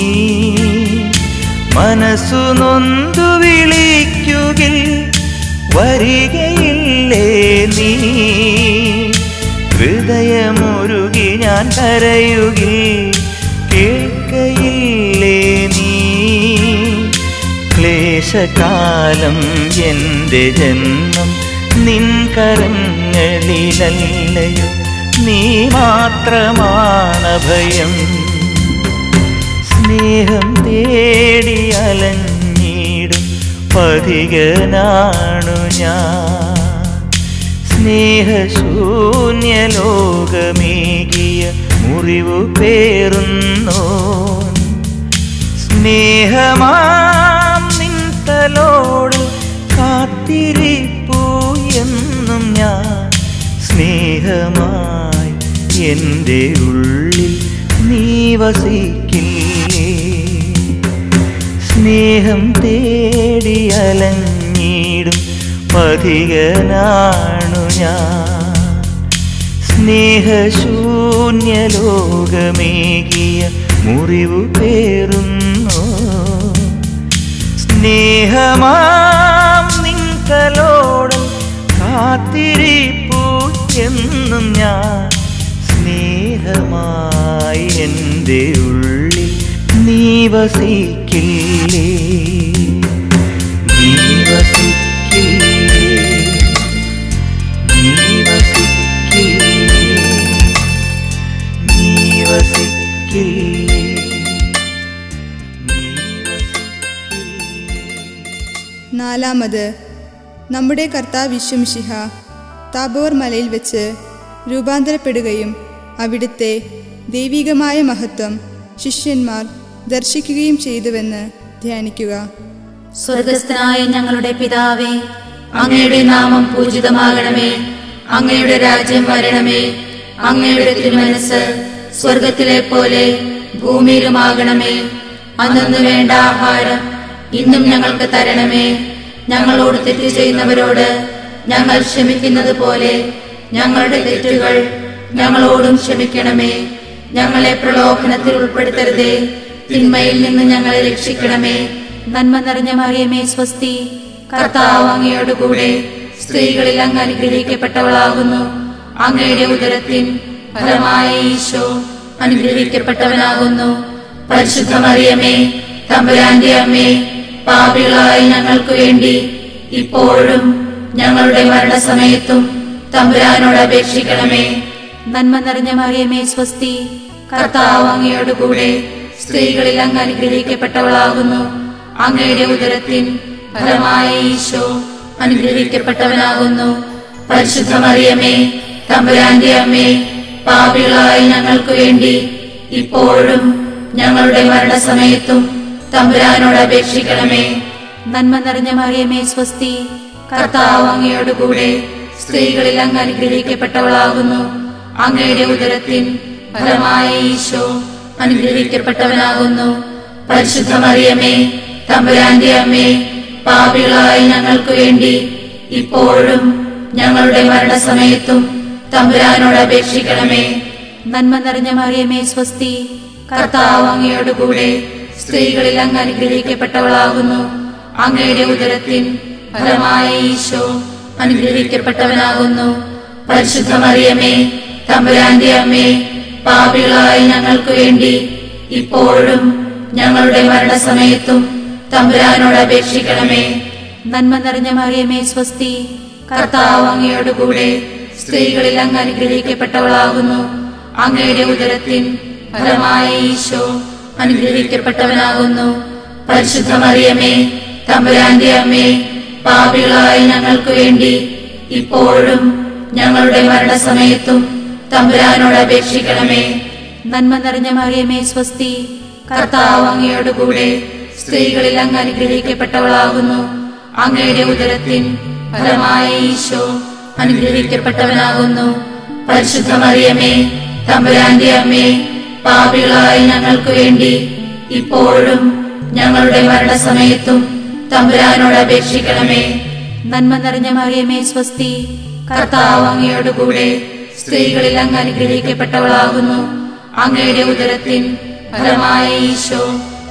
മനസ്സു നൊന്തു വിളിക്കുകിൽ വരികയില്ലേ നീ ഹൃദയമുരുകി ഞാൻ കരയുകിൽ കേൾക്കയില്ലേ നീ ക്ലേശകാലം എൻ്റെ ജന്മം നിൻ കരങ്ങളിലല്ലയോ നീ മാത്രമാണ് ഭയം സ്നേഹം തേടി അലഞ്ഞിടും പതികനാണു ഞാൻ സ്നേഹശൂന്യ ലോകമേകിയ മുറിവു പേറുന്നു സ്നേഹമാം നിന്തലോട് കാത്തിരിപ്പൂ എന്നും ഞാൻ സ്നേഹമായി എൻ്റെ ഉള്ളിൽ നീ വസിക്കില്ലേ സ്നേഹം തേടി അലഞ്ഞിടും പതികനാണു ഞാൻ സ്നേഹശൂന്യ ലോകമേകിയ മുറിവു പേറുന്നു സ്നേഹമാം നിങ്കലോടൽ കാത്തിരിപ്പൂ എന്നും ഞാൻ സ്നേഹമായി എൻ്റെ ഉള്ളിൽ നീ വസിക്കില്ലേ നീ വസിക്കില്ലേ നീ വസിക്കില്ലേ നീ വസിക്കില്ലേ നീ വസിക്കില്ലേ നാലാമത് നമ്മുടെ കർത്താവ് വിശ്വംഷിഹ താബോർ മലയിൽ വെച്ച് രൂപാന്തരപ്പെടുകയും അവിടുത്തെ ദൈവികമായ മഹത്വം ശിഷ്യന്മാർ ദർശിക്കുകയും ചെയ്തുവെന്ന് ധ്യാനിക്കുക സ്വർഗസ്ഥനായ ഞങ്ങളുടെ പിതാവേ അങ്ങയുടെ നാമം പൂജിതമാകണമേ അങ്ങയുടെ രാജ്യം വരണമേ അങ്ങയുടെ തിരുമനസ് സ്വർഗത്തിലെ പോലെ ഭൂമിയിലുമാകണമേ അന്നു വേണ്ട ആഹാരം ഇന്നും ഞങ്ങൾക്ക് തരണമേ ഞങ്ങളോട് തെറ്റ് ചെയ്യുന്നവരോട് ഞങ്ങൾ ക്ഷമിക്കുന്നത് പോലെ ഞങ്ങളുടെ തെറ്റുകൾ ഞങ്ങളോടും ക്ഷമിക്കണമേ ഞങ്ങളെ പ്രലോഭനത്തിൽ ഉൾപ്പെടുത്തരുതേ തിന്മയിൽ നിന്ന് ഞങ്ങളെ രക്ഷിക്കണമേ നന്മ നിറഞ്ഞ മറിയമേ സ്വസ്തി കർത്താവ് അങ്ങയോട് കൂടെ സ്ത്രീകളിൽ അങ്ങ് അനുഗ്രഹിക്കപ്പെട്ടവളാകുന്നു അങ്ങയുടെ ഉദരത്തിൻ ഫലമായ ഈശോ അനുഗ്രഹിക്കപ്പെട്ടവനാകുന്നു പരിശുദ്ധ മറിയമേ തമ്പുരാന്റെ അമ്മേ പാപികളായ ഞങ്ങൾക്ക് വേണ്ടി ഇപ്പോഴും ഞങ്ങളുടെ മരണസമയത്തും തമ്പുരാനോട് അപേക്ഷിക്കണമേ നന്മ നിറഞ്ഞ മറിയമേ സ്വസ്തി കർത്താവ് അങ്ങയോട് കൂടെ സ്ത്രീകളിൽ അങ്ങ് അനുഗ്രഹിക്കപ്പെട്ടവളാകുന്നു അങ്ങയുടെ ഉദരത്തിൻ ഫലമായ ഈശോ അനുഗ്രഹിക്കപ്പെട്ടവനാകുന്നു പരിശുദ്ധ മറിയമേ തമ്പുരാന്റെ അമ്മേ പാപികളായ ഞങ്ങൾക്ക് വേണ്ടി ഇപ്പോഴും ഞങ്ങളുടെ മരണസമയത്തും തമ്പുരാനോട് അപേക്ഷിക്കണമേ നന്മ നിറഞ്ഞ മറിയമേ സ്വസ്തി കർത്താവ് അങ്ങയോട് കൂടെ സ്ത്രീകളിൽ അങ്ങ് അനുഗ്രഹിക്കപ്പെട്ടവളാകുന്നു അങ്ങയുടെ ഉദരത്തിൻ ഫലമായ ഈശോ അനുഗ്രഹിക്കപ്പെട്ടവനാകുന്നു പരിശുദ്ധ മറിയമേ തമ്പുരാന്റെ അമ്മേ പാപികളായ ഞങ്ങൾക്ക് വേണ്ടി ഇപ്പോഴും ഞങ്ങളുടെ മരണസമയത്തും തമ്പുരാനോട് അപേക്ഷിക്കണമേ നന്മ നിറഞ്ഞ മറിയമേ സ്വസ്തി കർത്താവ് അങ്ങയോട് കൂടെ സ്ത്രീകളിൽ അങ്ങ് അനുഗ്രഹിക്കപ്പെട്ടവളാകുന്നു അങ്ങയുടെ ഉദരത്തിൻ ഫലമായ ഈശോ അനുഗ്രഹിക്കപ്പെട്ടവനാകുന്നു പരിശുദ്ധ മറിയമേ തമ്പുരാന്റെ അമ്മേ പാപികളായ ഞങ്ങൾക്ക് വേണ്ടി ഇപ്പോഴും ഞങ്ങളുടെ മരണസമയത്തും തമ്പുരാനോട് അപേക്ഷിക്കണമേ നന്മ നിറഞ്ഞ മറിയമേ സ്വസ്തി കർത്താവ് അങ്ങയോട് കൂടെ സ്ത്രീകളിൽ അങ്ങ് അനുഗ്രഹിക്കപ്പെട്ടവളാകുന്നു അങ്ങയുടെ ഉദരത്തിൻ ഫലമായ ഈശോ അനുഗ്രഹിക്കപ്പെട്ടവനാകുന്നു പരിശുദ്ധ മറിയമേ തമ്പുരാന്റെ അമ്മേ പാപികളായ ഞങ്ങൾക്ക് വേണ്ടി ഇപ്പോഴും ഞങ്ങളുടെ മരണസമയത്തും തമ്പുരാനോട് അപേക്ഷിക്കണമേ നന്മ നിറഞ്ഞ മറിയമേ സ്വസ്തി കർത്താവ് അങ്ങയോട് കൂടെ സ്ത്രീകളിൽ അങ്ങ് അനുഗ്രഹിക്കപ്പെട്ടവളാകുന്നു അങ്ങയുടെ ഉദരത്തിൻ ഫലമായ ഈശോ അനുഗ്രഹിക്കപ്പെട്ടവനാകുന്നു പരിശുദ്ധ മറിയമേ തമ്പുരാന്റെ അമ്മേ പാപികളായ ഞങ്ങൾക്ക് വേണ്ടി ഇപ്പോഴും ഞങ്ങളുടെ മരണസമയത്തും തമ്പുരാനോട് അപേക്ഷിക്കണമേ നന്മ നിറഞ്ഞ മറിയമേ സ്വസ്തി കർത്താവ് അങ്ങയോട് കൂടെ സ്ത്രീകളിൽ അങ്ങ് അനുഗ്രഹിക്കപ്പെട്ടവളാകുന്നു അങ്ങയുടെ ഉദരത്തിൻ ഫലമായ ഈശോ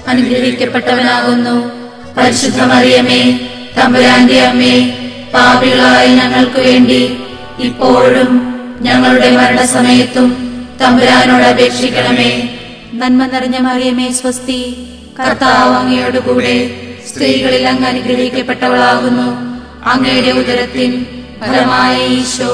അനുഗ്രഹിക്കപ്പെട്ടവനാകുന്നു പരിശുദ്ധ മറിയമേ തമ്പുരാന്റെ അമ്മേ പാപികളായ ഞങ്ങൾക്ക് വേണ്ടി ഇപ്പോഴും ഞങ്ങളുടെ മരണസമയത്തും തമ്പുരാനോട് അപേക്ഷിക്കണമേ നന്മ നിറഞ്ഞ മറിയമേ സ്വസ്തി കർത്താവ് അങ്ങയോട് കൂടെ സ്ത്രീകളിൽ അങ്ങ് അനുഗ്രഹിക്കപ്പെട്ടവളാകുന്നു അങ്ങയുടെ ഉദരത്തിൻ ഫലമായ ഈശോ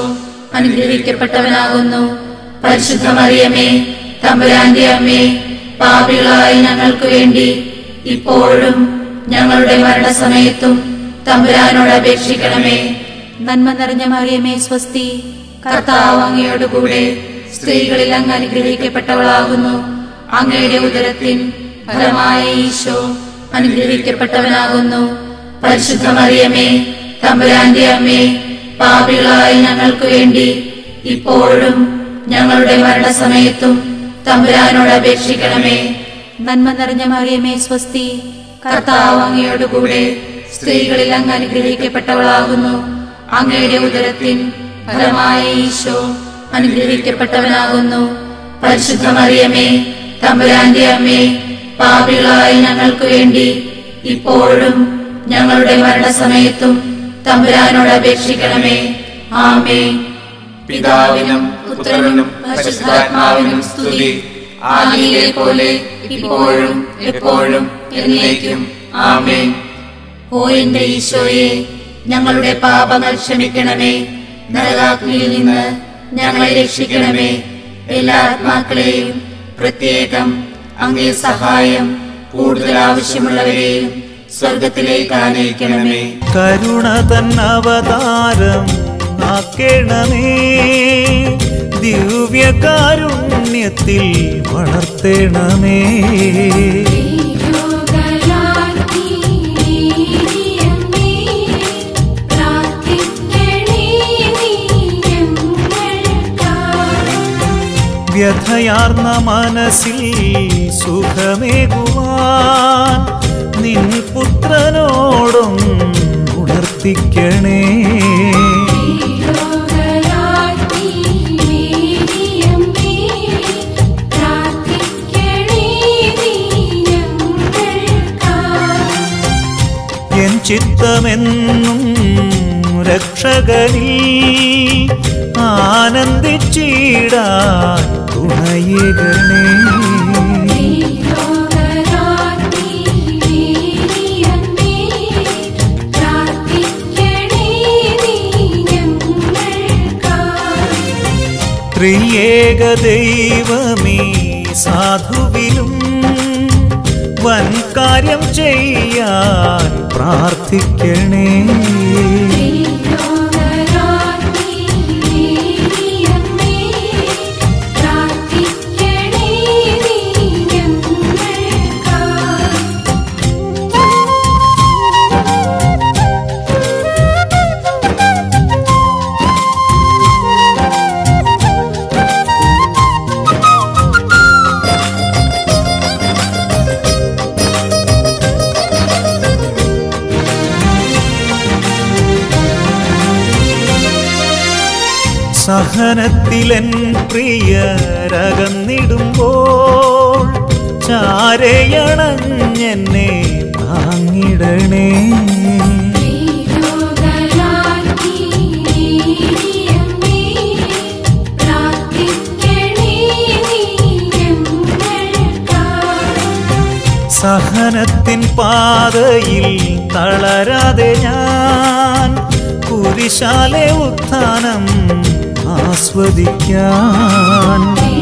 അനുഗ്രഹിക്കപ്പെട്ടവനാകുന്നു പരിശുദ്ധ മറിയമേ തമ്പുരാന്റെ അമ്മേ പാപികളായ ഞങ്ങൾക്ക് വേണ്ടി ഇപ്പോഴും ഞങ്ങളുടെ മരണസമയത്തും തമ്പുരാനോട് അപേക്ഷിക്കണമേ നന്മ നിറഞ്ഞ മറിയമേ സ്വസ്തി കർത്താവ് അങ്ങയോട് കൂടെ സ്ത്രീകളിൽ അങ്ങ് അനുഗ്രഹിക്കപ്പെട്ടവളാകുന്നു അങ്ങയുടെ ഉദരത്തിൻ ഫലമായ ഈശോ അനുഗ്രഹിക്കപ്പെട്ടവനാകുന്നു പരിശുദ്ധ മറിയമേ തമ്പുരാന്റെ അമ്മേ പാപികളായ ഞങ്ങൾക്ക് വേണ്ടി ഇപ്പോഴും ഞങ്ങളുടെ മരണസമയത്തും തമ്പുരാനോട് അപേക്ഷിക്കണമേ നന്മ നിറഞ്ഞ മറിയമേ സ്വസ്തി കർത്താവ് അങ്ങയോട് കൂടെ സ്ത്രീകളിൽ അങ്ങ് അനുഗ്രഹിക്കപ്പെട്ടവളാകുന്നു അങ്ങയുടെ ഉദരത്തിൻ ഫലമായ ഈശോ അനുഗ്രഹിക്കപ്പെട്ടവനാകുന്നു പരിശുദ്ധ മറിയമേ തമ്പുരാന്റെ അമ്മേ പാപികളായ ഞങ്ങൾക്ക് വേണ്ടി ഇപ്പോഴും ഞങ്ങളുടെ മരണസമയത്തും തമ്പുരാനോട് അപേക്ഷിക്കണമേ ആമേ പിതാവിനും പുത്രനും പരിശുദ്ധാത്മാവിനും സ്തുതി ആദിയിലെ പോലെ ഇപ്പോഴും എപ്പോഴും എന്നേക്കും ആമേൻ ഓ എന്റെ ഈശോയെ ഞങ്ങളുടെ പാപങ്ങൾ ക്ഷമിക്കണമേ നരകാഗ്നിയിൽ നിന്ന് ഞങ്ങളെ രക്ഷിക്കണമേ എല്ലാ ആത്മാക്കളെയും പ്രത്യേകം അങ്ങേ സഹായം കൂടുതൽ ആവശ്യമുള്ളവരെയും സ്വർഗത്തിലേക്ക് ആനയിക്കണമേ കരുണ തന്നവതാരം ആക്കേണമേ ദിവ്യകാരുണ്യത്തിൽ വളർത്തേണമേ വ്യഥയാർന്ന മനസ്സിൽ സുഖമേകുവാൻ നിൻ പുത്രനോടും ഉണർത്തിക്കണേ എൻ ചിത്തമെന്നും രക്ഷകനിൽ ആനന്ദിച്ചിടാൻ തുണയുകണേ ത്രിയേക ദൈവമേ സാധുവിലും വൻ കാര്യം ചെയ്യാൻ പ്രാർത്ഥിക്കണേ സഹനത്തിലൻ പ്രിയരകന്നിടുമ്പോൾ ചാരയണഞ്ഞെന്നെ താങ്ങിടണേ സഹനത്തിൻ പാതയിൽ തളരാതെ ഞാൻ കുരിശാലെ ഉത്ഥാനം ആസ്വദിക്കാൻ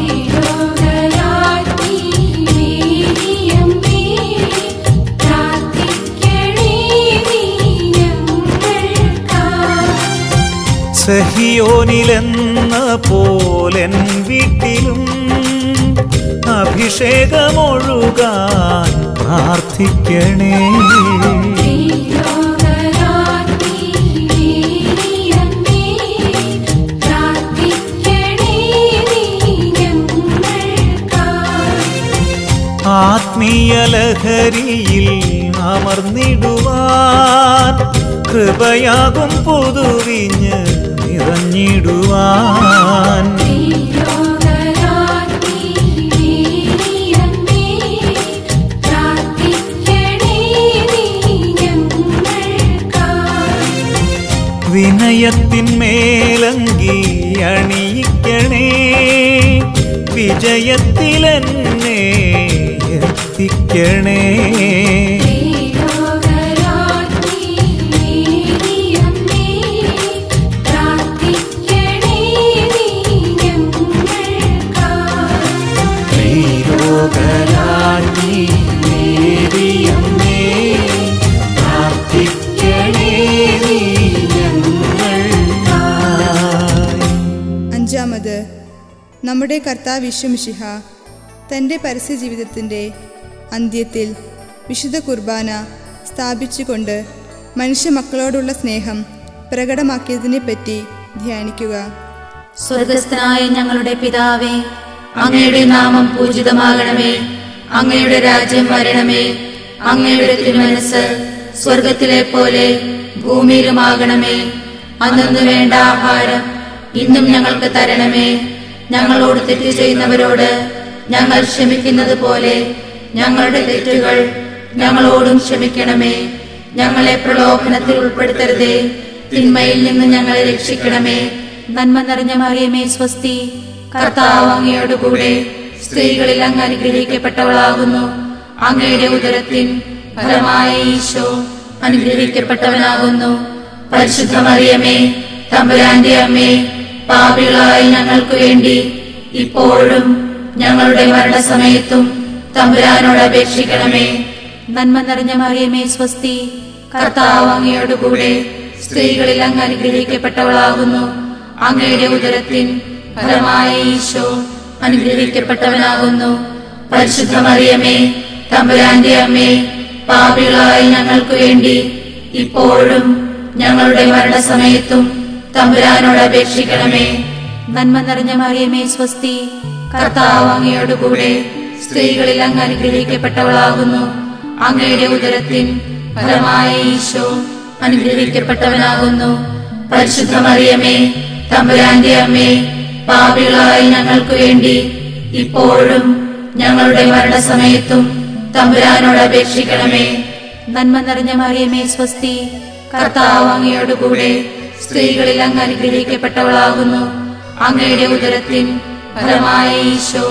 സഹിയോനിലെന്ന പോലെൻ വീട്ടിലും അഭിഷേകമൊഴുകാൻ പ്രാർത്ഥിക്കണേ ആത്മീയ ലഹരിയിൽ അമർന്നിടുവാൻ കൃപയാകും പുതുവിഞ്ഞ് നിറഞ്ഞിടുവാൻ വിനയത്തിന്മേലങ്കി അണിയിക്കണേ വിജയത്തിലെന്നെ എത്തിക്കണേ ശ്രീലോകരാജ്ഞി ദേവിയമ്മേ, പ്രാർത്ഥിക്കണേ നീ ഞങ്ങൾക്കായി. അഞ്ചാമത് നമ്മുടെ കർത്താവ് വിശ്വമിഷിഹ തൻ്റെ പരസ്യ ജീവിതത്തിൻ്റെ അന്ത്യത്തിൽ വിശുദ്ധ കുർബാന സ്ഥാപിച്ചുകൊണ്ട് മനുഷ്യ മക്കളോടുള്ള സ്നേഹം പ്രകടമാക്കിയതിനെപ്പറ്റി ധ്യാനിക്കുക സ്വർഗസ്ഥനായ ഞങ്ങളുടെ പിതാവേ അങ്ങയുടെ നാമം പൂജിതമാകണമേ അങ്ങയുടെ രാജ്യം വരണമേ അങ്ങയുടെ തിരുമനസ് സ്വർഗത്തിലെ പോലെ ഭൂമിയിലുമാകണമേ അന്നു വേണ്ട ആഹാരം ഇന്നും ഞങ്ങൾക്ക് തരണമേ ഞങ്ങളോട് തെറ്റ് ചെയ്യുന്നവരോട് ഞങ്ങൾ ക്ഷമിക്കുന്നത് പോലെ ഞങ്ങളുടെ തെറ്റുകൾ ഞങ്ങളോടും ക്ഷമിക്കണമേ ഞങ്ങളെ പ്രലോഭനത്തിൽ ഉൾപ്പെടുത്തരുതേ തിന്മയിൽ നിന്ന് ഞങ്ങളെ രക്ഷിക്കണമേ നന്മ നിറഞ്ഞ മറിയമേ സ്വസ്തി കർത്താവ് അങ്ങയോട് കൂടെ സ്ത്രീകളിൽ അങ്ങ് അനുഗ്രഹിക്കപ്പെട്ടവളാകുന്നു അങ്ങയുടെ ഉദരത്തിൻ ഫലമായ ഈശോ അനുഗ്രഹിക്കപ്പെട്ടവനാകുന്നു പരിശുദ്ധ മറിയമേ തമ്പുരാന്റെ അമ്മേ പാപികളായ ഞങ്ങൾക്ക് വേണ്ടി ഇപ്പോഴും ഞങ്ങളുടെ മരണസമയത്തും തമ്പുരാനോട് അപേക്ഷിക്കണമേ നന്മ നിറഞ്ഞ മറിയമേ സ്വസ്തി കർത്താവ് അങ്ങയോട് കൂടെ സ്ത്രീകളിൽ അങ്ങ് അനുഗ്രഹിക്കപ്പെട്ടവളാകുന്നു അങ്ങയുടെ ഉദരത്തിൻ ഫലമായ ഈശോ അനുഗ്രഹിക്കപ്പെട്ടവനാകുന്നു പരിശുദ്ധ മറിയമേ തമ്പുരാന്റെ അമ്മേ പാപികളായ ഞങ്ങൾക്ക് വേണ്ടി ഇപ്പോഴും ഞങ്ങളുടെ മരണസമയത്തും തമ്പുരാനോട് അപേക്ഷിക്കണമേ നന്മ നിറഞ്ഞ മറിയമേ സ്വസ്തി കർത്താവ് അങ്ങയോട് കൂടെ സ്ത്രീകളിൽ അങ്ങ് അനുഗ്രഹിക്കപ്പെട്ടവളാകുന്നു അങ്ങയുടെ ഉദരത്തിൻ ഫലമായ ഈശോ അനുഗ്രഹിക്കപ്പെട്ടവനാകുന്നു പരിശുദ്ധ മറിയമേ തമ്പുരാന്റെ അമ്മേ പാപികളായ ഞങ്ങൾക്ക് വേണ്ടി ഇപ്പോഴും ഞങ്ങളുടെ മരണസമയത്തും തമ്പുരാനോട് അപേക്ഷിക്കണമേ നന്മ നിറഞ്ഞ മറിയമേ സ്വസ്തി കർത്താവ് അങ്ങയോട് കൂടെ സ്ത്രീകളിൽ അങ്ങ് അനുഗ്രഹിക്കപ്പെട്ടവളാകുന്നു അങ്ങയുടെ ഉദരത്തിൻ ഫലമായ ഈശോ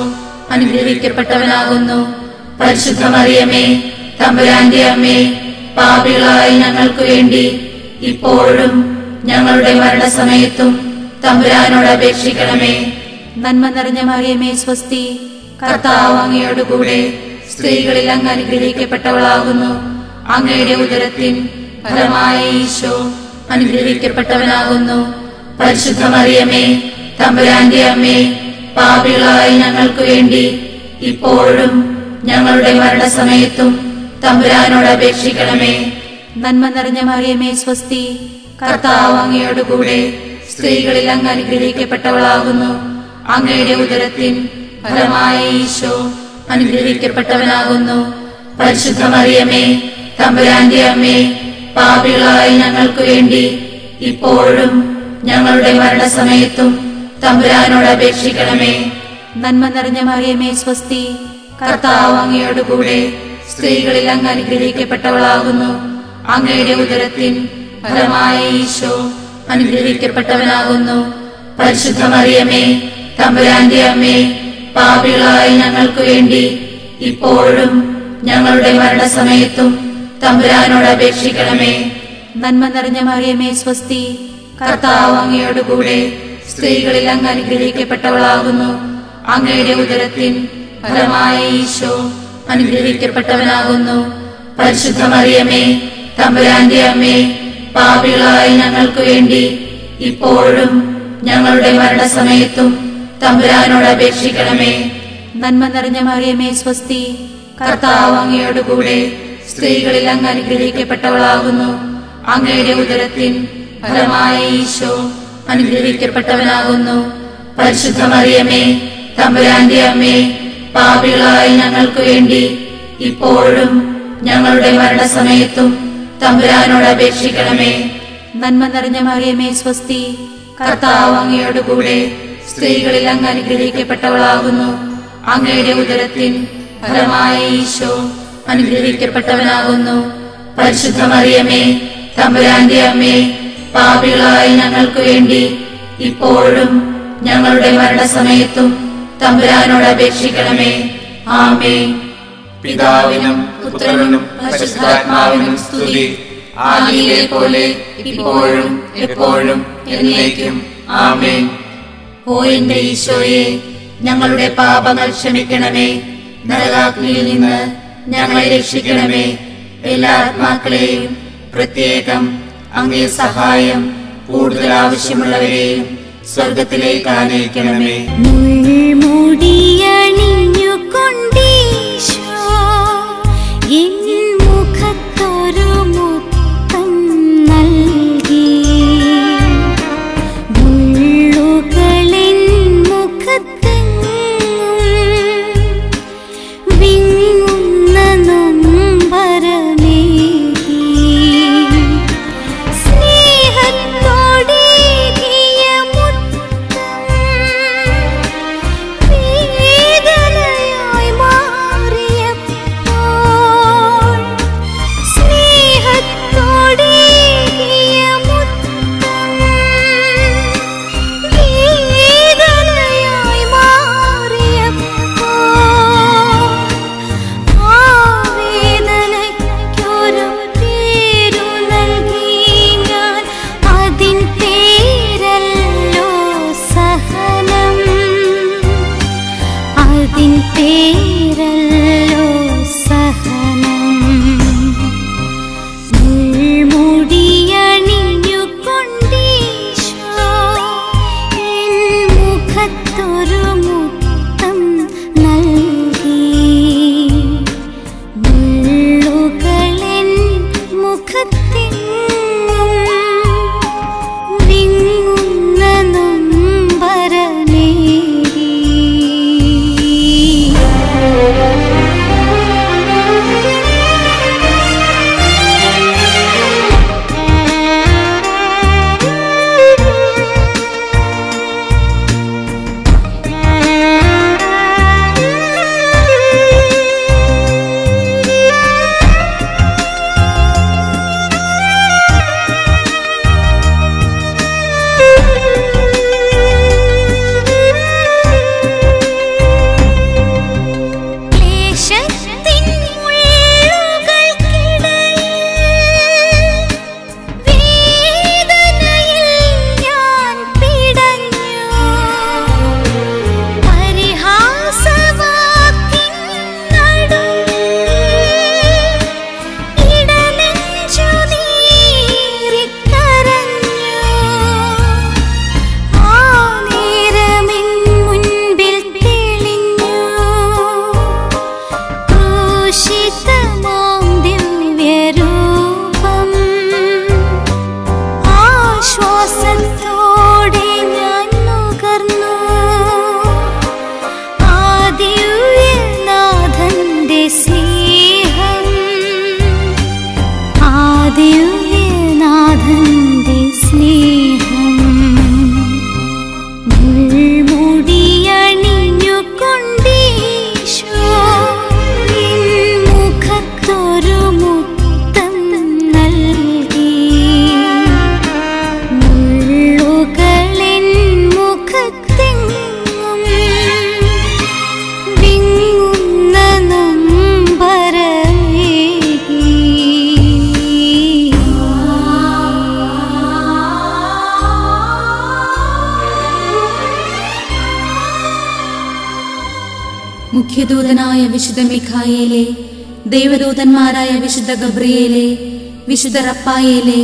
അനുഗ്രഹിക്കപ്പെട്ടവനാകുന്നു പരിശുദ്ധ മറിയമേ തമ്പുരാന്റെ അമ്മേ പാപികളായ ഞങ്ങൾക്ക് വേണ്ടി ഇപ്പോഴും ഞങ്ങളുടെ മരണസമയത്തും തമ്പുരാനോട് അപേക്ഷിക്കണമേ നന്മ നിറഞ്ഞ മറിയമേ സ്വസ്തി കർത്താവ് അങ്ങയോട് കൂടെ സ്ത്രീകളിൽ അങ്ങ് അനുഗ്രഹിക്കപ്പെട്ടവളാകുന്നു അങ്ങയുടെ ഉദരത്തിൻ ഫലമായ ഈശോ അനുഗ്രഹിക്കപ്പെട്ടവനാകുന്നു പരിശുദ്ധ മറിയമേ തമ്പുരാന്റെ അമ്മേ പാപികളായ ഞങ്ങൾക്ക് വേണ്ടി ഇപ്പോഴും ഞങ്ങളുടെ മരണസമയത്തും തമ്പുരാനോട് അപേക്ഷിക്കണമേ നന്മ നിറഞ്ഞ മറിയമേ സ്വസ്തി കർത്താവ് അങ്ങയോടുകൂടെ സ്ത്രീകളിൽ അങ്ങ് അനുഗ്രഹിക്കപ്പെട്ടവളാകുന്നു അങ്ങയുടെ ഉദരത്തിൻ ഫലമായ ഈശോ അനുഗ്രഹിക്കപ്പെട്ടവനാകുന്നു പരിശുദ്ധ മറിയമേ തമ്പുരാന്റെ അമ്മേ പാപികളായ ഞങ്ങൾക്ക് വേണ്ടി ഇപ്പോഴും ഞങ്ങളുടെ മരണസമയത്തും തമ്പുരാനോട് അപേക്ഷിക്കണമേ നന്മ നിറഞ്ഞ മറിയമേ സ്വസ്തി കർത്താവ് അങ്ങയോടുകൂടെ സ്ത്രീകളിൽ അങ്ങ് അനുഗ്രഹിക്കപ്പെട്ടവളാകുന്നു അങ്ങയുടെ ഉദരത്തിൻ ഫലമായ ഈശോ അനുഗ്രഹിക്കപ്പെട്ടവനാകുന്നു പരിശുദ്ധ മറിയമേ തമ്പുരാന്റെ അമ്മേ പാപികളായ ഞങ്ങൾക്ക് വേണ്ടി ഇപ്പോഴും ഞങ്ങളുടെ മരണസമയത്തും തമ്പുരാനോട് അപേക്ഷിക്കണമേ നന്മ നിറഞ്ഞ മറിയമേ സ്വസ്തി കർത്താവ് അങ്ങയോടുകൂടെ സ്ത്രീകളിൽ അങ്ങ് അനുഗ്രഹിക്കപ്പെട്ടവളാകുന്നു അങ്ങയുടെ ഉദരത്തിൻ ഫലമായ ഈശോ അനുഗ്രഹിക്കപ്പെട്ടവനാകുന്നു പരിശുദ്ധ മറിയമേ തമ്പുരാന്റെ അമ്മേ പാപികളായ ഞങ്ങൾക്ക് വേണ്ടി ഇപ്പോഴും ഞങ്ങളുടെ മരണസമയത്തും തമ്പുരാനോട് അപേക്ഷിക്കണമേ നന്മ നിറഞ്ഞ മറിയമേ സ്വസ്തി കർത്താവ് അങ്ങയോടുകൂടെ സ്ത്രീകളിൽ അങ്ങ് അനുഗ്രഹിക്കപ്പെട്ടവളാകുന്നു അങ്ങയുടെ ഉദരത്തിൻ ഫലമായ ഈശോ അനുഗ്രഹിക്കപ്പെട്ടവനാകുന്നു പരിശുദ്ധ മറിയമേ തമ്പുരാന്റെ അമ്മേ പാപികളായ ഞങ്ങൾക്ക് വേണ്ടി ഇപ്പോഴും ഞങ്ങളുടെ മരണസമയത്തും തമ്പുരാനോട് അപേക്ഷിക്കണമേ നന്മ നിറഞ്ഞ മറിയമേ സ്വസ്തി കർത്താവ് അങ്ങയോടുകൂടെ സ്ത്രീകളിൽ അങ്ങ് അനുഗ്രഹിക്കപ്പെട്ടവളാകുന്നു അങ്ങയുടെ ഉദരത്തിൻ ഫലമായ ഈശോ അനുഗ്രഹിക്കപ്പെട്ടവനാകുന്നു പരിശുദ്ധ മറിയമേ തമ്പുരാന്റെ അമ്മേ പാപികളായ ഞങ്ങൾക്ക് വേണ്ടി ഇപ്പോഴും ഞങ്ങളുടെ മരണസമയത്തും തമ്പുരാനോട് അപേക്ഷിക്കണമേ ആമേ പിതാവിനും പുത്രനും പരിശുദ്ധാത്മാവിനും സ്തുതി ആദിയിലെ പോലെ ഇപ്പോഴും എപ്പോഴും എന്നേക്കും ആമേൻ ഓ എന്റെ ഈശോയെ ഞങ്ങളുടെ പാപങ്ങൾ ക്ഷമിക്കണമേ നരകാഗ്നിയിൽ നിന്ന് ഞങ്ങളെ രക്ഷിക്കണമേ എല്ലാ ആത്മാക്കളെയും പ്രത്യേകം അങ്ങേ സഹായം കൂടുതൽ ആവശ്യമുള്ളവരെയും സ്വർഗത്തിലേക്ക് ആനയിക്കണമേ മുൾമുടിയണിഞ്ഞുകൊണ്ടീശോ എൻ മുഖത്തൊരു മുത്തം നൽകി മുള്ളുകളെൻ മുഖത്തെങ്ങും വിങ്ങുന്ന നൊമ്പരമേകി സ്നേഹത്തോടേകിയ മുത്തം വേദനയായി മാറിയപ്പോൾ സ്നേഹത്തോടേകിയ മുത്തം വേദനയായി മാറിയപ്പോൾ ആ വേദനയ്ക്കൊരു പേരു നൽകി ഞാൻ അതിൻ പേരല്ലോ സഹനം അതിൻ പേരല്ലോ സഹനം മുൾമുടിയണിഞ്ഞുകൊണ്ടീശോ എൻ മുഖത്തൊരു മുത്തം നൽകി മുള്ളുകളെൻ മുഖത്തെങ്ങും വിങ്ങുന്ന നൊമ്പരമേകി മുഖ്യദൂതനായ വിശുദ്ധ മിഖായേലെ ദൈവദൂതന്മാരായ വിശുദ്ധ ഗബ്രിയേലെ വിശുദ്ധ റപ്പായേലെ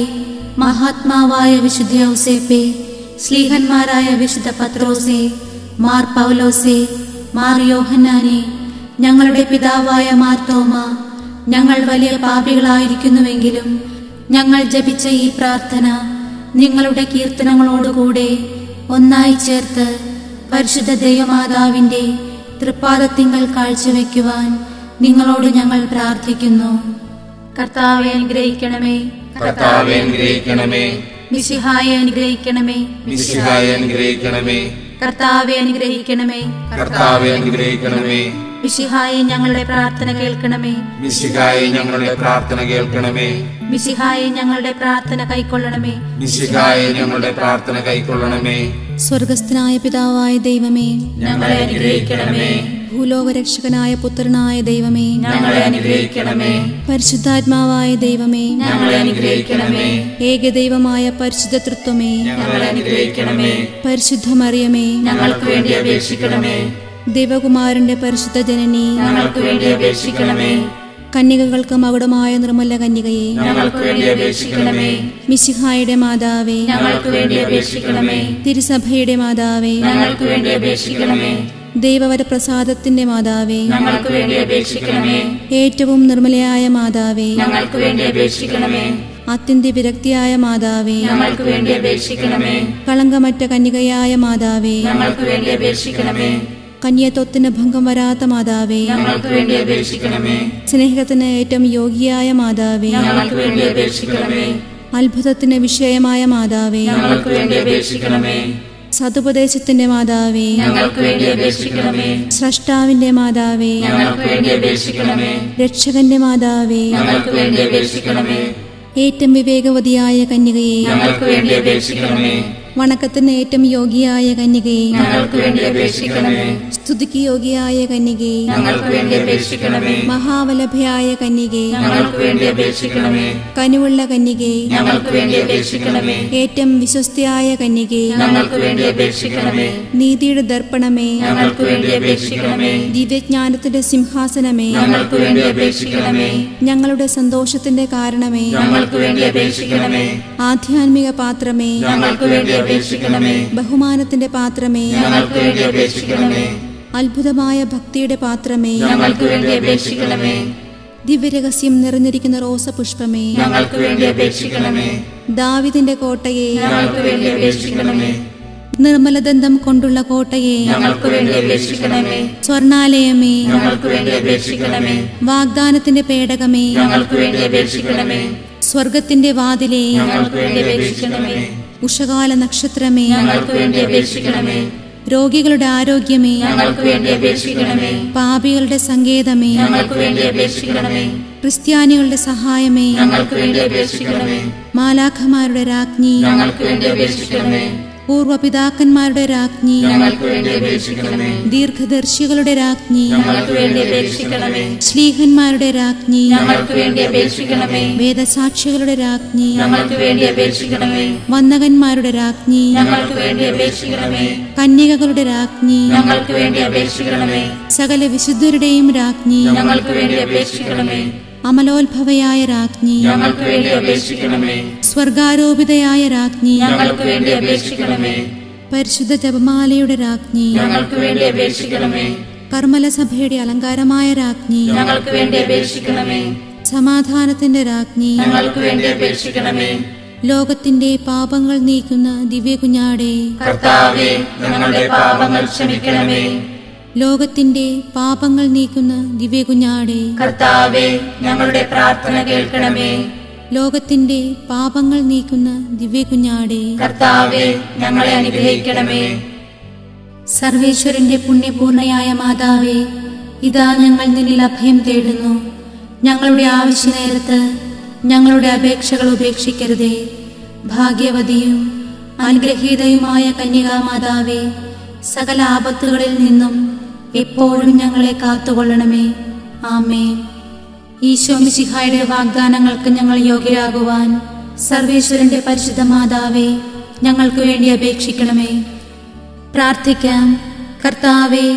മഹാത്മാവായ വിശുദ്ധ ഔസേപ്പെ ശ്ലീഹന്മാരായ വിശുദ്ധ പത്രോസെ മാർ പൗലോസെ മാർ യോഹന്നാനെ ഞങ്ങളുടെ പിതാവായ മാർ തോമ ഞങ്ങൾ വലിയ പാപികളായിരിക്കുന്നുവെങ്കിലും ഞങ്ങൾ ജപിച്ച ഈ പ്രാർത്ഥന നിങ്ങളുടെ കീർത്തനങ്ങളോടുകൂടെ ഒന്നായി ചേർത്ത് പരിശുദ്ധ ദൈവമാതാവിന്റെ തൃപ്പാദത്തിങ്കൽ കാഴ്ചവെക്കുവാൻ നിങ്ങളോട് ഞങ്ങൾ പ്രാർത്ഥിക്കുന്നു കർത്താവെ അനുഗ്രഹിക്കണമേ കർത്താവെ അനുഗ്രഹിക്കണമേ മിശിഹായെ അനുഗ്രഹിക്കണമേ മിശിഹായെ അനുഗ്രഹിക്കണമേ കർത്താവെ അനുഗ്രഹിക്കണമേ കർത്താവെ അനുഗ്രഹിക്കണമേ മിശിഹായെ ഞങ്ങളുടെ പ്രാർത്ഥന കേൾക്കണമേ മിശിഹായെ ഞങ്ങളുടെ പ്രാർത്ഥന കേൾക്കണമേ മിശിഹായെ ഞങ്ങളുടെ പ്രാർത്ഥന കൈക്കൊള്ളണമേ മിശിഹായെ ഞങ്ങളുടെ പ്രാർത്ഥന കൈക്കൊള്ളണമേ സ്വർഗസ്ഥനായ പിതാവായ ദൈവമേ ഞങ്ങളെ അനുഗ്രഹിക്കണമേ ഭൂലോകരക്ഷകനായ പുത്രനായ ദൈവമേ ഞങ്ങളെ അനുഗ്രഹിക്കണമേ പരിശുദ്ധാത്മാവായ ദൈവമേ ഞങ്ങളെ അനുഗ്രഹിക്കണമേ ഏകദൈവമായ പരിശുദ്ധ തൃത്വമേ ഞങ്ങളെ അനുഗ്രഹിക്കണമേ പരിശുദ്ധ മറിയമേ ഞങ്ങൾക്ക് വേണ്ടി അപേക്ഷിക്കണമേ ദേവകുമാരന്റെ പരിശുദ്ധ ജനനി ഞങ്ങൾക്ക് വേണ്ടി അപേക്ഷിക്കണമേ കന്യകകൾക്ക് മകുടമായ നിർമ്മല കന്യകയെ ഞങ്ങൾക്ക് വേണ്ടി അപേക്ഷിക്കണമേ മിശിഹായുടെ മാതാവേ ഞങ്ങൾക്ക് വേണ്ടി അപേക്ഷിക്കണമേ തിരുസഭയുടെ മാതാവേ ഞങ്ങൾക്ക് വേണ്ടി അപേക്ഷിക്കണമേ ദൈവവരപ്രസാദത്തിന്റെ മാതാവേ ഞങ്ങൾക്ക് വേണ്ടി അപേക്ഷിക്കണമേ ഏറ്റവും നിർമ്മലയായ മാതാവേ ഞങ്ങൾക്ക് വേണ്ടി അപേക്ഷിക്കണമേ അത്യന്ത വിരക്തിയായ മാതാവേ ഞങ്ങൾക്ക് വേണ്ടി അപേക്ഷിക്കണമേ കളങ്കമറ്റ കന്യകയായ മാതാവേ ഞങ്ങൾക്ക് വേണ്ടി അപേക്ഷിക്കണമേ കന്യത്വത്തിന് ഭംഗം വരാത്ത മാതാവേ ഞങ്ങൾക്ക് വേണ്ടി അപേക്ഷിക്കണമേ സ്നേഹത്തിന് ഏറ്റവും യോഗ്യയായ മാതാവേ ഞങ്ങൾക്ക് വേണ്ടി അപേക്ഷിക്കണമേ അത്ഭുതത്തിന് വിഷയമായ മാതാവേ ഞങ്ങൾക്ക് വേണ്ടി അപേക്ഷിക്കണമേ സതുപദേശത്തിന്റെ മാതാവേ ഞങ്ങൾക്ക് വേണ്ടി അപേക്ഷിക്കണമേ സ്രഷ്ടാവിന്റെ മാതാവേ ഞങ്ങൾക്ക് വേണ്ടി അപേക്ഷിക്കണമേ രക്ഷകന്റെ മാതാവേ ഞങ്ങൾക്ക് വേണ്ടി അപേക്ഷിക്കണമേ ഏറ്റവും വിവേകവതിയായ കന്യകയെ ഞങ്ങൾക്ക് വേണ്ടി അപേക്ഷിക്കണമേ വണക്കത്തിന് ഏറ്റവും യോഗ്യയായ കന്യകയെ ഞങ്ങൾക്ക് വേണ്ടി അപേക്ഷിക്കണമേ സ്തുതിക്ക് യോഗ്യയായ കന്യകയെ ഞങ്ങൾക്ക് വേണ്ടി അപേക്ഷിക്കണമേ മഹാവലഭയായ കന്യകയെ ഞങ്ങൾക്ക് വേണ്ടി അപേക്ഷിക്കണമേ കനുവുള്ള കന്യകയെ ഞങ്ങൾക്ക് വേണ്ടി അപേക്ഷിക്കണമേ ഏറ്റവും വിശ്വസ്തയായ കന്യകയെ ഞങ്ങൾക്ക് വേണ്ടി അപേക്ഷിക്കണമേ നീതിയുടെ ദർപ്പണമേ ഞങ്ങൾക്ക് വേണ്ടി അപേക്ഷിക്കണമേ ദിവ്യജ്ഞാനത്തിന്റെ സിംഹാസനമേ ഞങ്ങൾക്ക് വേണ്ടി അപേക്ഷിക്കണമേ ഞങ്ങളുടെ സന്തോഷത്തിന്റെ കാരണമേ ഞങ്ങൾക്ക് വേണ്ടി അപേക്ഷിക്കണമേ ആധ്യാത്മിക പാത്രമേ ഞങ്ങൾക്ക് വേണ്ടി അപേക്ഷിക്കണമേ ബഹുമാനത്തിന്റെ പാത്രമേ ഞങ്ങൾക്ക് വേണ്ടി അപേക്ഷിക്കണമേ അത്ഭുതമായ ഭക്തിയുടെ പാത്രമേ ഞങ്ങൾക്ക് വേണ്ടി അപേക്ഷിക്കണമേ ദിവ്യരഹസ്യം നിറഞ്ഞിരിക്കുന്ന റോസപുഷ്പമേ ഞങ്ങൾക്ക് വേണ്ടി അപേക്ഷിക്കണമേ ദാവിദിന്റെ കോട്ടയെ ഞങ്ങൾക്ക് വേണ്ടി അപേക്ഷിക്കണമേ നിർമ്മലദന്തം കൊണ്ടുള്ള കോട്ടയെ ഞങ്ങൾക്ക് വേണ്ടി അപേക്ഷിക്കണമേ സ്വർണാലയമേ ഞങ്ങൾക്ക് വേണ്ടി അപേക്ഷിക്കണമേ വാഗ്ദാനത്തിന്റെ പേടകമേ ഞങ്ങൾക്ക് വേണ്ടി അപേക്ഷിക്കണമേ സ്വർഗത്തിന്റെ വാതിലേ ഞങ്ങൾക്ക് വേണ്ടി അപേക്ഷിക്കണമേ ഉഷകാല നക്ഷത്രമേ ഞങ്ങൾക്ക് വേണ്ടി അപേക്ഷിക്കണമേ രോഗികളുടെ ആരോഗ്യമേ ഞങ്ങൾക്ക് വേണ്ടി അപേക്ഷിക്കണമേ പാപികളുടെ സങ്കേതമേ ഞങ്ങൾക്ക് വേണ്ടി അപേക്ഷിക്കണമേ ക്രിസ്ത്യാനികളുടെ സഹായമേ ഞങ്ങൾക്ക് വേണ്ടി അപേക്ഷിക്കണമേ മാലാഖമാരുടെ രാജ്ഞി ഞങ്ങൾക്ക് വേണ്ടി അപേക്ഷിക്കണമേ പൂർവപിതാക്കന്മാരുടെ രാജ്ഞി ഞങ്ങൾക്ക് വേണ്ടി അപേക്ഷിക്കണമേ ദീർഘദർശികളുടെ രാജ്ഞി ഞങ്ങൾക്ക് വേണ്ടി അപേക്ഷിക്കണമേ ശ്ലീഹന്മാരുടെ രാജ്ഞി ഞങ്ങൾക്ക് വേണ്ടി അപേക്ഷിക്കണമേ വേദസാക്ഷികളുടെ രാജ്ഞി ഞങ്ങൾക്ക് വേണ്ടി അപേക്ഷിക്കണമേ വന്ദകന്മാരുടെ രാജ്ഞി ഞങ്ങൾക്ക് വേണ്ടി അപേക്ഷിക്കണമേ കന്യകകളുടെ രാജ്ഞി ഞങ്ങൾക്ക് വേണ്ടി അപേക്ഷിക്കണമേ സകല വിശുദ്ധരുടെയും രാജ്ഞി ഞങ്ങൾക്ക് വേണ്ടി അപേക്ഷിക്കണമേ അമലോത്ഭവയായ രാജ്ഞി ഞങ്ങൾക്ക് വേണ്ടി അപേക്ഷിക്കണമേ സ്വർഗാരോപിതയായ രാജ്ഞി ഞങ്ങൾക്ക് വേണ്ടി അപേക്ഷിക്കണമേ പരിശുദ്ധ ജപമാലയുടെ രാജ്ഞി ഞങ്ങൾക്ക് വേണ്ടി അപേക്ഷിക്കണമേ കർമ്മലസഭയുടെ അലങ്കാരമായ രാജ്ഞി ഞങ്ങൾക്ക് വേണ്ടി അപേക്ഷിക്കണമേ സമാധാനത്തിന്റെ രാജ്ഞി ഞങ്ങൾക്ക് വേണ്ടി അപേക്ഷിക്കണമേ ലോകത്തിന്റെ പാപങ്ങൾ നീക്കുന്ന ദിവ്യ കുഞ്ഞാടെ കർത്താവേ ഞങ്ങളുടെ പാപങ്ങൾ ക്ഷമിക്കണമേ ലോകത്തിന്റെ പാപങ്ങൾ നീക്കുന്ന ദിവ്യ കുഞ്ഞാടെ കർത്താവേ ഞങ്ങളുടെ പ്രാർത്ഥന കേൾക്കണമേ ലോകത്തിന്റെ പാപങ്ങൾ നീക്കുന്ന ദിവ്യ കുഞ്ഞാടെ കർത്താവേ ഞങ്ങളെ അനുഗ്രഹിക്കണമേ സർവേശ്വരന്റെ പുണ്യപൂർണയായ മാതാവേ ഇതാ ഞങ്ങൾ നിന്നിൽ അഭയം തേടുന്നു ഞങ്ങളുടെ ആവശ്യ നേരത്ത് ഞങ്ങളുടെ അപേക്ഷകൾ ഉപേക്ഷിക്കരുതേ ഭാഗ്യവതിയും അനുഗ്രഹീതയുമായ കന്യകാമാതാവേ സകല ആപത്തുകളിൽ നിന്നും എപ്പോഴും ഞങ്ങളെ കാത്തുകൊള്ളണമേ ആമേ ഈശോ മിശിഹായുടെ വാഗ്ദാനങ്ങൾക്ക് ഞങ്ങൾ യോഗ്യരാകുവാൻ സർവേശ്വരന്റെ പരിശുദ്ധ മാതാവേ ഞങ്ങൾക്ക് വേണ്ടി അപേക്ഷിക്കണമേ പ്രാർത്ഥിക്കാം കർത്താവെ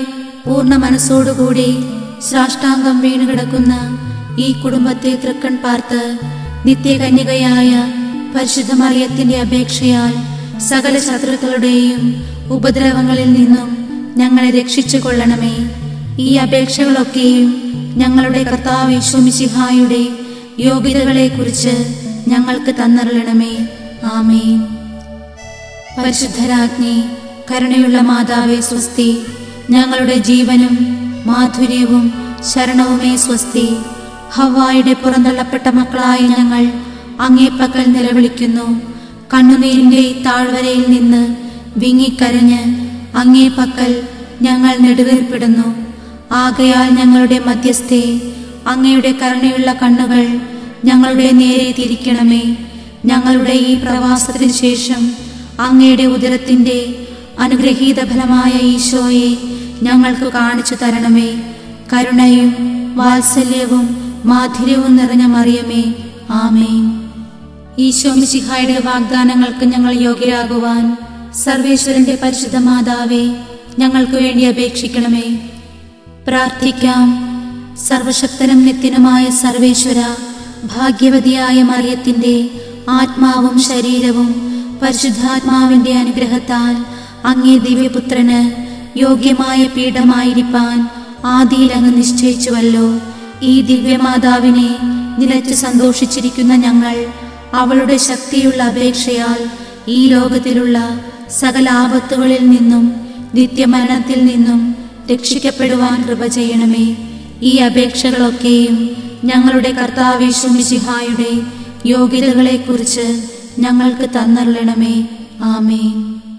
പൂർണ്ണ മനസ്സോടുകൂടി സാഷ്ടാംഗം വീണുകിടക്കുന്ന ഈ കുടുംബത്തെ തൃക്കൺ പാർത്ത് നിത്യകന്യകയായ പരിശുദ്ധ മറിയത്തിന്റെ അപേക്ഷയാൽ സകല ശത്രുക്കളുടെയും ഉപദ്രവങ്ങളിൽ നിന്നും ഞങ്ങളെ രക്ഷിച്ചു കൊള്ളണമേ ഈ അപേക്ഷകളൊക്കെയും ഞങ്ങളുടെ കർത്താവ് യേശുമിശിഹായുടെ യോഗ്യതകളെക്കുറിച്ച് ഞങ്ങൾക്ക് തന്നറിയണമേ ആമേൻ പരിശുദ്ധരാജ്ഞി കരുണയുള്ള മാതാവേ സ്വസ്തി ഞങ്ങളുടെ ജീവനും മാധുര്യവും ശരണവുമേ സ്വസ്തി ഹവായുടെ പുറന്തള്ളപ്പെട്ട മക്കളായ ഞങ്ങൾ അങ്ങേപ്പക്കൽ നിലവിളിക്കുന്നു കണ്ണുനീരിന്റെ ഈ താഴ്വരയിൽ നിന്ന് വിങ്ങിക്കരഞ്ഞ് അങ്ങേപ്പക്കൽ ഞങ്ങൾ നെടുവേർപ്പെടുന്നു ആകയാൽ ഞങ്ങളുടെ മധ്യസ്ഥെ അങ്ങയുടെ കരുണയുള്ള കണ്ണുകൾ ഞങ്ങളുടെ നേരെ തിരിക്കണമേ ഞങ്ങളുടെ ഈ പ്രവാസത്തിന് ശേഷം അങ്ങയുടെ ഉദരത്തിന്റെ അനുഗ്രഹീത ഫലമായ ഈശോയെ ഞങ്ങൾക്ക് കാണിച്ചു തരണമേ കരുണയും വാത്സല്യവും മാധുര്യവും നിറഞ്ഞ മറിയമേ ആമേൻ ഈശോ മിശിഹായുടെ വാഗ്ദാനങ്ങൾക്ക് ഞങ്ങൾ യോഗ്യരാകുവാൻ സർവേശ്വരന്റെ പരിശുദ്ധ മാതാവേ ഞങ്ങൾക്ക് വേണ്ടി അപേക്ഷിക്കണമേ പ്രാർത്ഥിക്കാം സർവശക്തനും നിത്യനുമായ സർവേശ്വര ഭാഗ്യവതിയായ മറിയത്തിന്റെ ആത്മാവും ശരീരവും പരിശുദ്ധാത്മാവിന്റെ അനുഗ്രഹത്താൽ അങ്ങേ ദിവ്യപുത്രന് യോഗ്യമായ പീഠമായിരിക്കാൻ ആദിയിൽ അങ്ങ് നിശ്ചയിച്ചുവല്ലോ ഈ ദിവ്യമാതാവിനെ നിലച്ചു സന്തോഷിച്ചിരിക്കുന്ന ഞങ്ങൾ അവളുടെ ശക്തിയുള്ള അപേക്ഷയാൽ ഈ ലോകത്തിലുള്ള സകല ആപത്തുകളിൽ നിന്നും നിത്യമരണത്തിൽ നിന്നും രക്ഷിക്കപ്പെടുവാൻ കൃപ ചെയ്യണമേ ഈ അപേക്ഷകളൊക്കെയും ഞങ്ങളുടെ കർത്താവേശുമിശിഹായുടെ യോഗ്യതകളെക്കുറിച്ച് ഞങ്ങൾക്ക് തന്നറിയണമേ ആമേൻ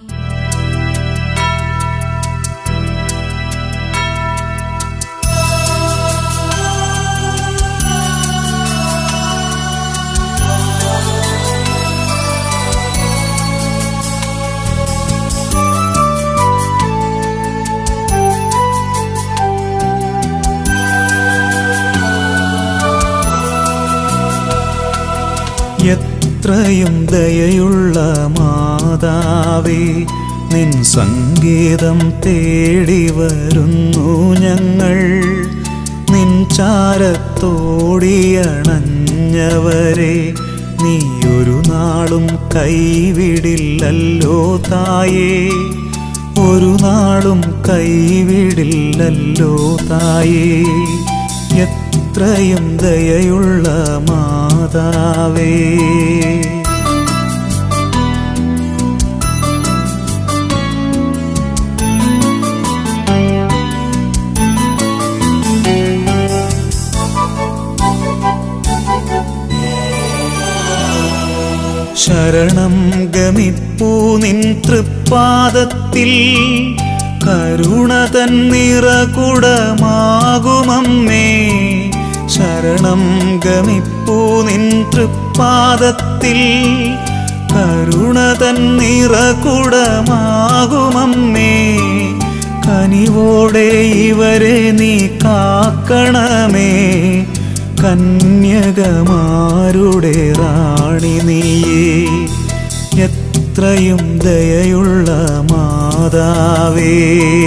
എത്രയും ദയയുള്ള മാതാവേ നിൻ സംഗീതം തേടി വരുന്നു ഞങ്ങൾ നിൻ ചാരത്തോടിയണഞ്ഞവരെ നീ ഒരു നാളും കൈവിടില്ലല്ലോ തായേ ഒരു നാളും കൈവിടില്ലല്ലോ തായേ എത്രയും ദയയുള്ള മാതാവേ ശരണം ഗമിപ്പൂ നിൻ തൃപ്പാദത്തിൽ കരുണ തന്നിറകുടമാകുമമ്മേ ശരണം ഗമിപ്പൂ നിൻ തൃപ്പാദത്തിൽ കരുണ തന്നിറകുടമാകുമമ്മേ കനിവോടെ ഇവരെ നീ കാക്കണമേ കന്യകമാരുടെ റാണി നീയേ എത്രയും ദയയുള്ള മാതാവേ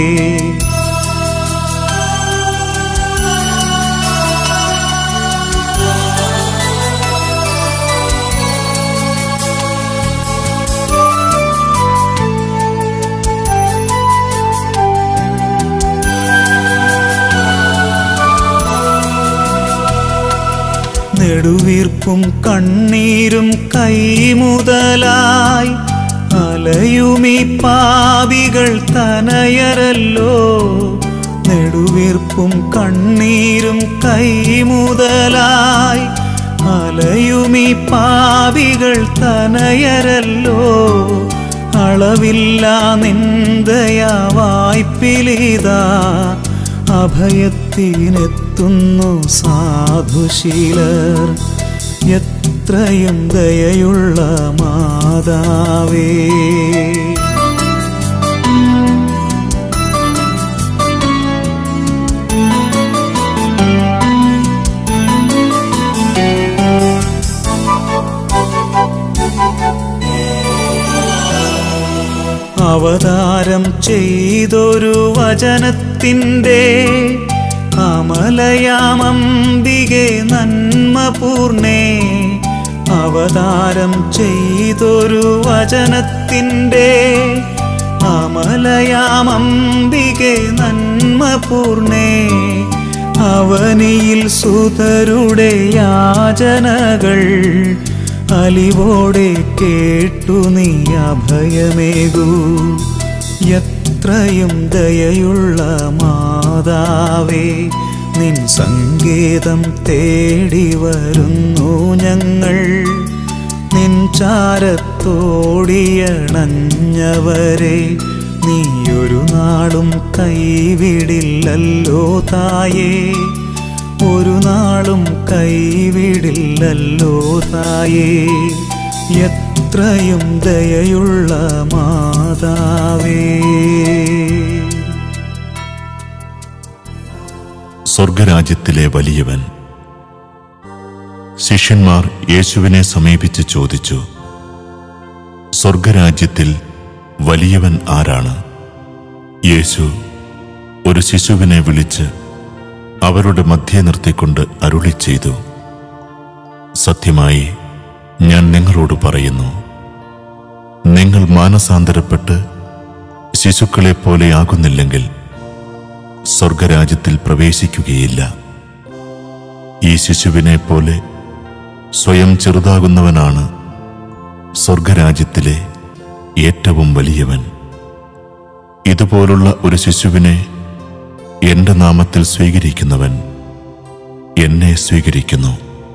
നെടുവീർപ്പും കണ്ണീരും കൈമുതലായി അലയുമീ പാപികൾ തനയരല്ലോ നെടുവീർപ്പും കണ്ണീരും കൈമുതലായി അലയുമീ പാപികൾ തനയരല്ലോ അളവില്ല നിന്ദയാ വായ്പിലിതാ അഭയത്തിനെത്തുന്നു സാധുശീലർ എത്രയും ദയയുള്ള മാതാവേ അവതാരം ചെയ്തൊരു വചനത്തിൻ്റെ അമലയാമംബികെ നന്മപൂർണേ അവതാരം ചെയ്തൊരു വചനത്തിൻ്റെ അമലയാമംബികെ നന്മപൂർണേ അവനിയിൽ സുതരുടെ യാചനകൾ അലിവോടെ കേട്ടു നീ അഭയമേകൂ എത്രയും ദയയുള്ള മാതാവേ നിൻ സങ്കേതം തേടി വരുന്നു ഞങ്ങൾ നിൻ ചാരത്തോടിയണഞ്ഞവരെ നീയൊരു നാളും കൈവിടില്ലല്ലോ തായേ ഒരു നാളും കൈവിടില്ലല്ലോ തായേ എത്രയും ദയയുള്ള മാതാവേ സ്വർഗരാജ്യത്തിലെ വലിയവൻ ശിഷ്യന്മാർ യേശുവിനെ സമീപിച്ച് ചോദിച്ചു സ്വർഗരാജ്യത്തിൽ വലിയവൻ ആരാണ് യേശു ഒരു ശിശുവിനെ വിളിച്ച് അവരുടെ മധ്യേ നിർത്തിക്കൊണ്ട് അരുളി ചെയ്തു സത്യമായി ഞാൻ നിങ്ങളോട് പറയുന്നു നിങ്ങൾ മാനസാന്തരപ്പെട്ട് ശിശുക്കളെ പോലെയാകുന്നില്ലെങ്കിൽ സ്വർഗരാജ്യത്തിൽ പ്രവേശിക്കുകയില്ല ഈ ശിശുവിനെ പോലെ സ്വയം ചെറുതാകുന്നവനാണ് സ്വർഗരാജ്യത്തിലെ ഏറ്റവും വലിയവൻ ഇതുപോലുള്ള ഒരു ശിശുവിനെ എന്റെ നാമത്തിൽ സ്വീകരിക്കുന്നവൻ എന്നെ സ്വീകരിക്കുന്നു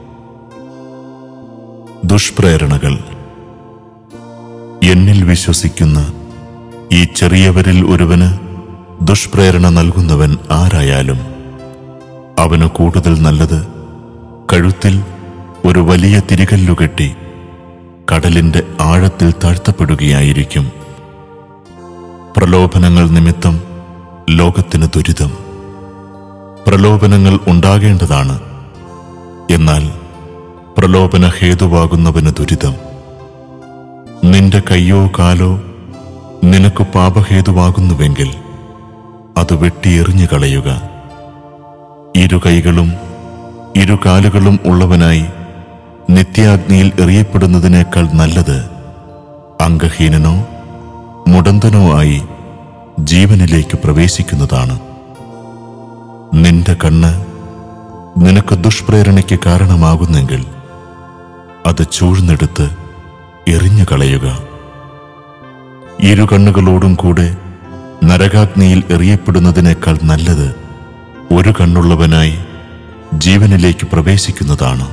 ദുഷ്പ്രേരണകൾ എന്നിൽ വിശ്വസിക്കുന്ന ഈ ചെറിയവരിൽ ഒരുവന് ദുഷ്പ്രേരണ നൽകുന്നവൻ ആരായാലും അവന് കൂടുതൽ നല്ലത് കഴുത്തിൽ ഒരു വലിയ തിരികല്ലുകെട്ടി കടലിന്റെ ആഴത്തിൽ താഴ്ത്തപ്പെടുകയായിരിക്കും പ്രലോഭനങ്ങൾ നിമിത്തം ലോകത്തിന് ദുരിതം പ്രലോഭനങ്ങൾ ഉണ്ടാകേണ്ടതാണ് എന്നാൽ പ്രലോഭന ഹേതുവാകുന്നവന് ദുരിതം നിന്റെ കയ്യോ കാലോ നിനക്ക് പാപഹേതുവാകുന്നുവെങ്കിൽ അത് വെട്ടിയെറിഞ്ഞു കളയുക ഇരു കൈകളും ഇരു കാലുകളും ഉള്ളവനായി നിത്യാഗ്നിയിൽ എറിയപ്പെടുന്നതിനേക്കാൾ നല്ലത് അംഗഹീനനോ മുടന്തനോ ആയി ജീവനിലേക്ക് പ്രവേശിക്കുന്നതാണ് നിന്റെ കണ്ണ് നിനക്ക് ദുഷ്പ്രേരണയ്ക്ക് കാരണമാകുന്നെങ്കിൽ അത് ചൂഴ്ന്നെടുത്ത് എറിഞ്ഞു കളയുക ഇരു കണ്ണുകളോടും കൂടെ നരകാഗ്നിയിൽ എറിയപ്പെടുന്നതിനേക്കാൾ നല്ലത് ഒരു കണ്ണുള്ളവനായി ജീവനിലേക്ക് പ്രവേശിക്കുന്നതാണ്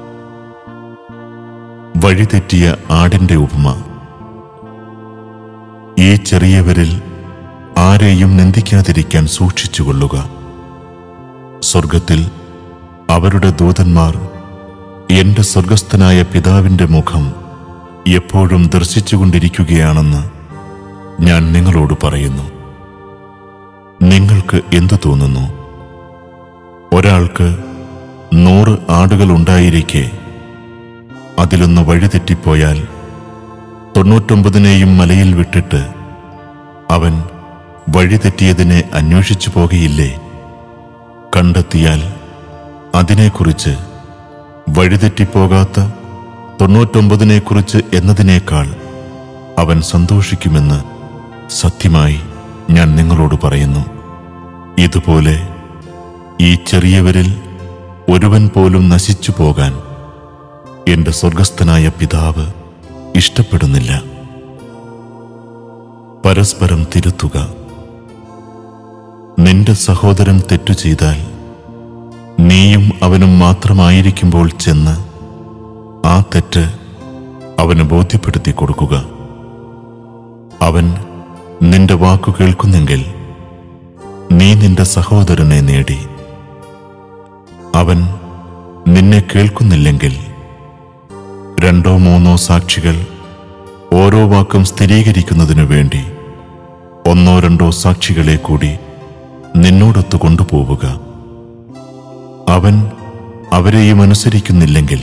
വഴിതെറ്റിയ ആടിന്റെ ഉപമ ഈ ചെറിയവരിൽ ആരെയും നിന്ദിക്കാതിരിക്കാൻ സൂക്ഷിച്ചുകൊള്ളുക സ്വർഗത്തിൽ അവരുടെ ദൂതന്മാർ എന്റെ സ്വർഗസ്ഥനായ പിതാവിന്റെ മുഖം എപ്പോഴും ദർശിച്ചുകൊണ്ടിരിക്കുകയാണെന്ന് ഞാൻ നിങ്ങളോട് പറയുന്നു നിങ്ങൾക്ക് എന്തു തോന്നുന്നു ഒരാൾക്ക് നൂറ് ആടുകൾ ഉണ്ടായിരിക്കെ അതിലൊന്ന് വഴിതെറ്റിപ്പോയാൽ തൊണ്ണൂറ്റൊമ്പതിനെയും മലയിൽ വിട്ടിട്ട് അവൻ വഴിതെറ്റിയതിനെ അന്വേഷിച്ചു പോകുകയില്ലേ കണ്ടെത്തിയാൽ അതിനെക്കുറിച്ച് വഴിതെറ്റിപ്പോകാത്ത തൊണ്ണൂറ്റൊമ്പതിനെക്കുറിച്ച് എന്നതിനേക്കാൾ അവൻ സന്തോഷിക്കുമെന്ന് സത്യമായി ഞാൻ നിങ്ങളോട് പറയുന്നു ഇതുപോലെ ഈ ചെറിയവരിൽ ഒരുവൻ പോലും നശിച്ചു പോകാൻ എന്റെ സ്വർഗസ്ഥനായ പിതാവ് ഇഷ്ടപ്പെടുന്നില്ല പരസ്പരം തിരുത്തുക നിന്റെ സഹോദരൻ തെറ്റു ചെയ്താൽ നീയും അവനും മാത്രമായിരിക്കുമ്പോൾ ചെന്ന് ആ തെറ്റ് അവന് ബോധ്യപ്പെടുത്തി കൊടുക്കുക അവൻ നിന്റെ വാക്കു കേൾക്കുന്നെങ്കിൽ നീ നിന്റെ സഹോദരനെ നേടി അവൻ നിന്നെ കേൾക്കുന്നില്ലെങ്കിൽ രണ്ടോ മൂന്നോ സാക്ഷികൾ ഓരോ വാക്കും സ്ഥിരീകരിക്കുന്നതിനു വേണ്ടി ഒന്നോ രണ്ടോ സാക്ഷികളെ കൂടി നിന്നോടൊത്ത് കൊണ്ടുപോവുക അവൻ അവരെയും അനുസരിക്കുന്നില്ലെങ്കിൽ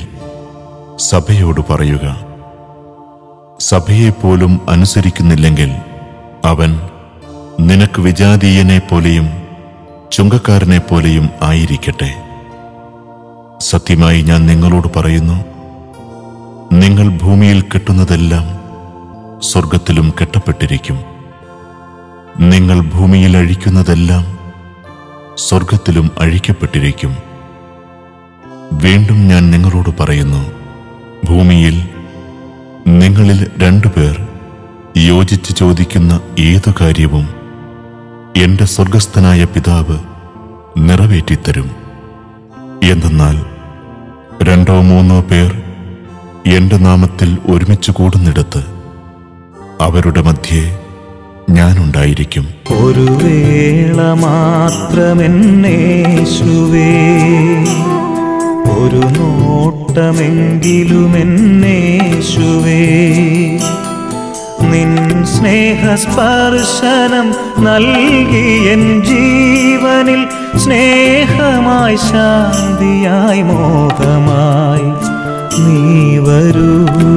സഭയോട് പറയുക സഭയെപ്പോലും അനുസരിക്കുന്നില്ലെങ്കിൽ നിനക്ക് വിജാതീയനെ പോലെയും ചുങ്കക്കാരനെ പോലെയും ആയിരിക്കട്ടെ സത്യമായി ഞാൻ നിങ്ങളോട് പറയുന്നു നിങ്ങൾ ഭൂമിയിൽ കെട്ടുന്നതെല്ലാം സ്വർഗത്തിലും കെട്ടപ്പെട്ടിരിക്കും നിങ്ങൾ ഭൂമിയിൽ അഴിക്കുന്നതെല്ലാം സ്വർഗത്തിലും അഴിക്കപ്പെട്ടിരിക്കും വീണ്ടും ഞാൻ നിങ്ങളോട് പറയുന്നു ഭൂമിയിൽ നിങ്ങളിൽ രണ്ടുപേർ യോജിച്ച് ചോദിക്കുന്ന ഏതു കാര്യവും എന്റെ സ്വർഗസ്ഥനായ പിതാവ് നിറവേറ്റിത്തരും എന്തെന്നാൽ രണ്ടോ മൂന്നോ പേർ എന്റെ നാമത്തിൽ ഒരുമിച്ച് കൂടുന്നിടത്ത് അവരുടെ മധ്യേ ഞാനുണ്ടായിരിക്കും ഒരു വേള മാത്രമെന്നേശുവേ ഒരു നോട്ടമെങ്കിലുമെന്നേശുവേ നിൻ സ്നേഹസ്പർശനം നൽകിയൻ ജീവനിൽ സ്നേഹമായി ശാന്തിയായി മോഹമായി നീ വരൂ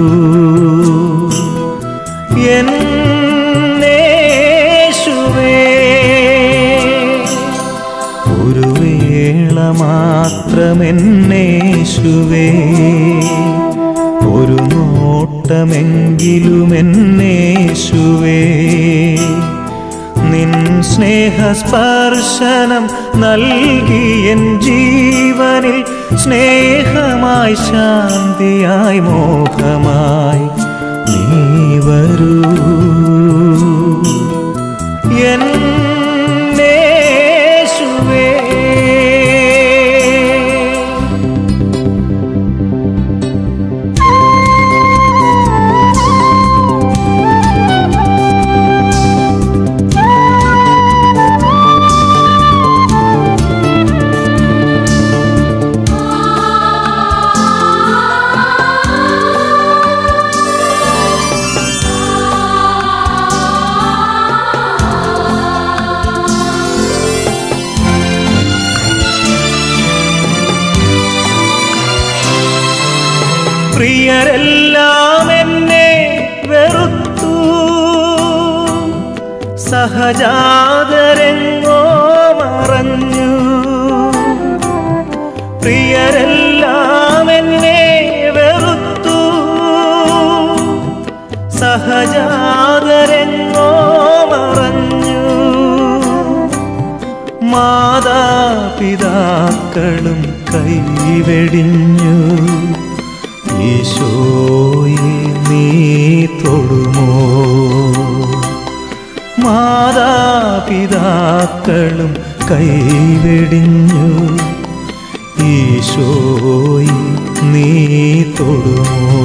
എന്നേശുവേ ഒരു വേള മാത്രമെന്നേശുവേ ഒരു നോട്ടമെങ്കിലുമെന്നേശുവേ നിൻ സ്നേഹസ്പർശനം നൽകിയൻ ജീവനിൽ സ്നേഹമായി ശാന്തിയായി മോഹമായി നീ വരൂ എന്നേശുവേ പ്രിയരെല്ലാം എന്നെ വെറുത്തു സഹജാതരെങ്ങോ മറഞ്ഞു പ്രിയരെല്ലാം എന്നെ വെറുത്തു സഹജാതരെങ്ങോ മറഞ്ഞു മാതാപിതാക്കളും കൈവെടിഞ്ഞു ഈശോയെ നീ തൊടുമോ മാതാപിതാക്കളും കൈവെടിഞ്ഞു ഈശോയെ നീ തൊടുമോ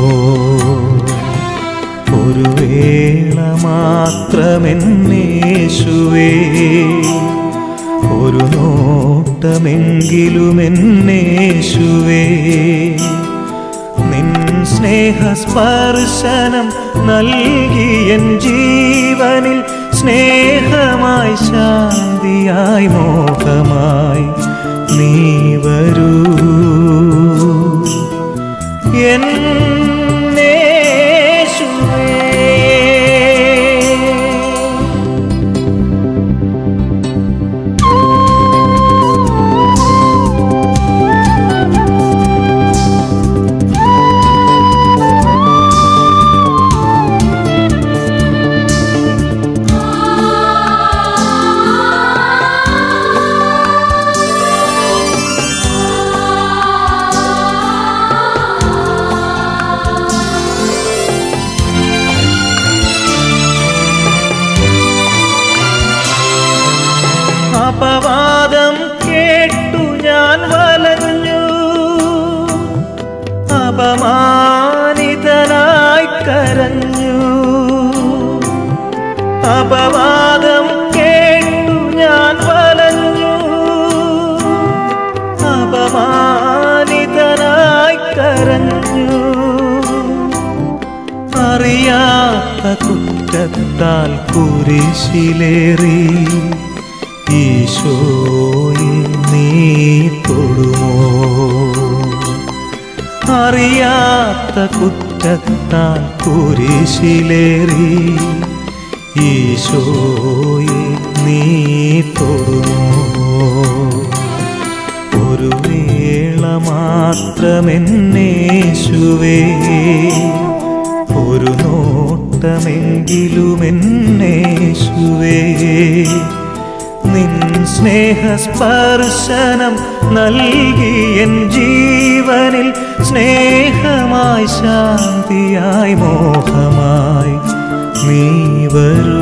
ഒരു വേള മാത്രമെന്നേശുവേ ഒരു നോട്ടമെങ്കിലുമെന്നേശുവേ നിൻ സ്നേഹസ്പർശനം നൽകിയൻ ജീവനിൽ സ്നേഹമായി ശാന്തിയായി മോഹമായി നീ വരൂ എന്നേശുവേ അപവാദം കേട്ടു ഞാൻ വലഞ്ഞു അപമാനിതനായി കരഞ്ഞു അപവാദം കേട്ടു ഞാൻ വലഞ്ഞു അപമാനിതനായി കരഞ്ഞു അറിയാത്ത കുറ്റത്താൽ കുരിശിലേറി ഈശോയെ നീ തൊടുമോ അറിയാത്ത കുറ്റത്താൽ കുരിശിലേറി ഈശോയെ നീ തൊടുമോ ഒരു വേള മാത്രമെന്നേശുവേ ഒരു നോട്ടമെങ്കിലുമെന്നേശുവേ നിൻ സ്നേഹസ്പർശനം നൽകി എൻ ജീവനിൽ സ്നേഹമായി ശാന്തിയായി മോഹമായി നീ വരൂ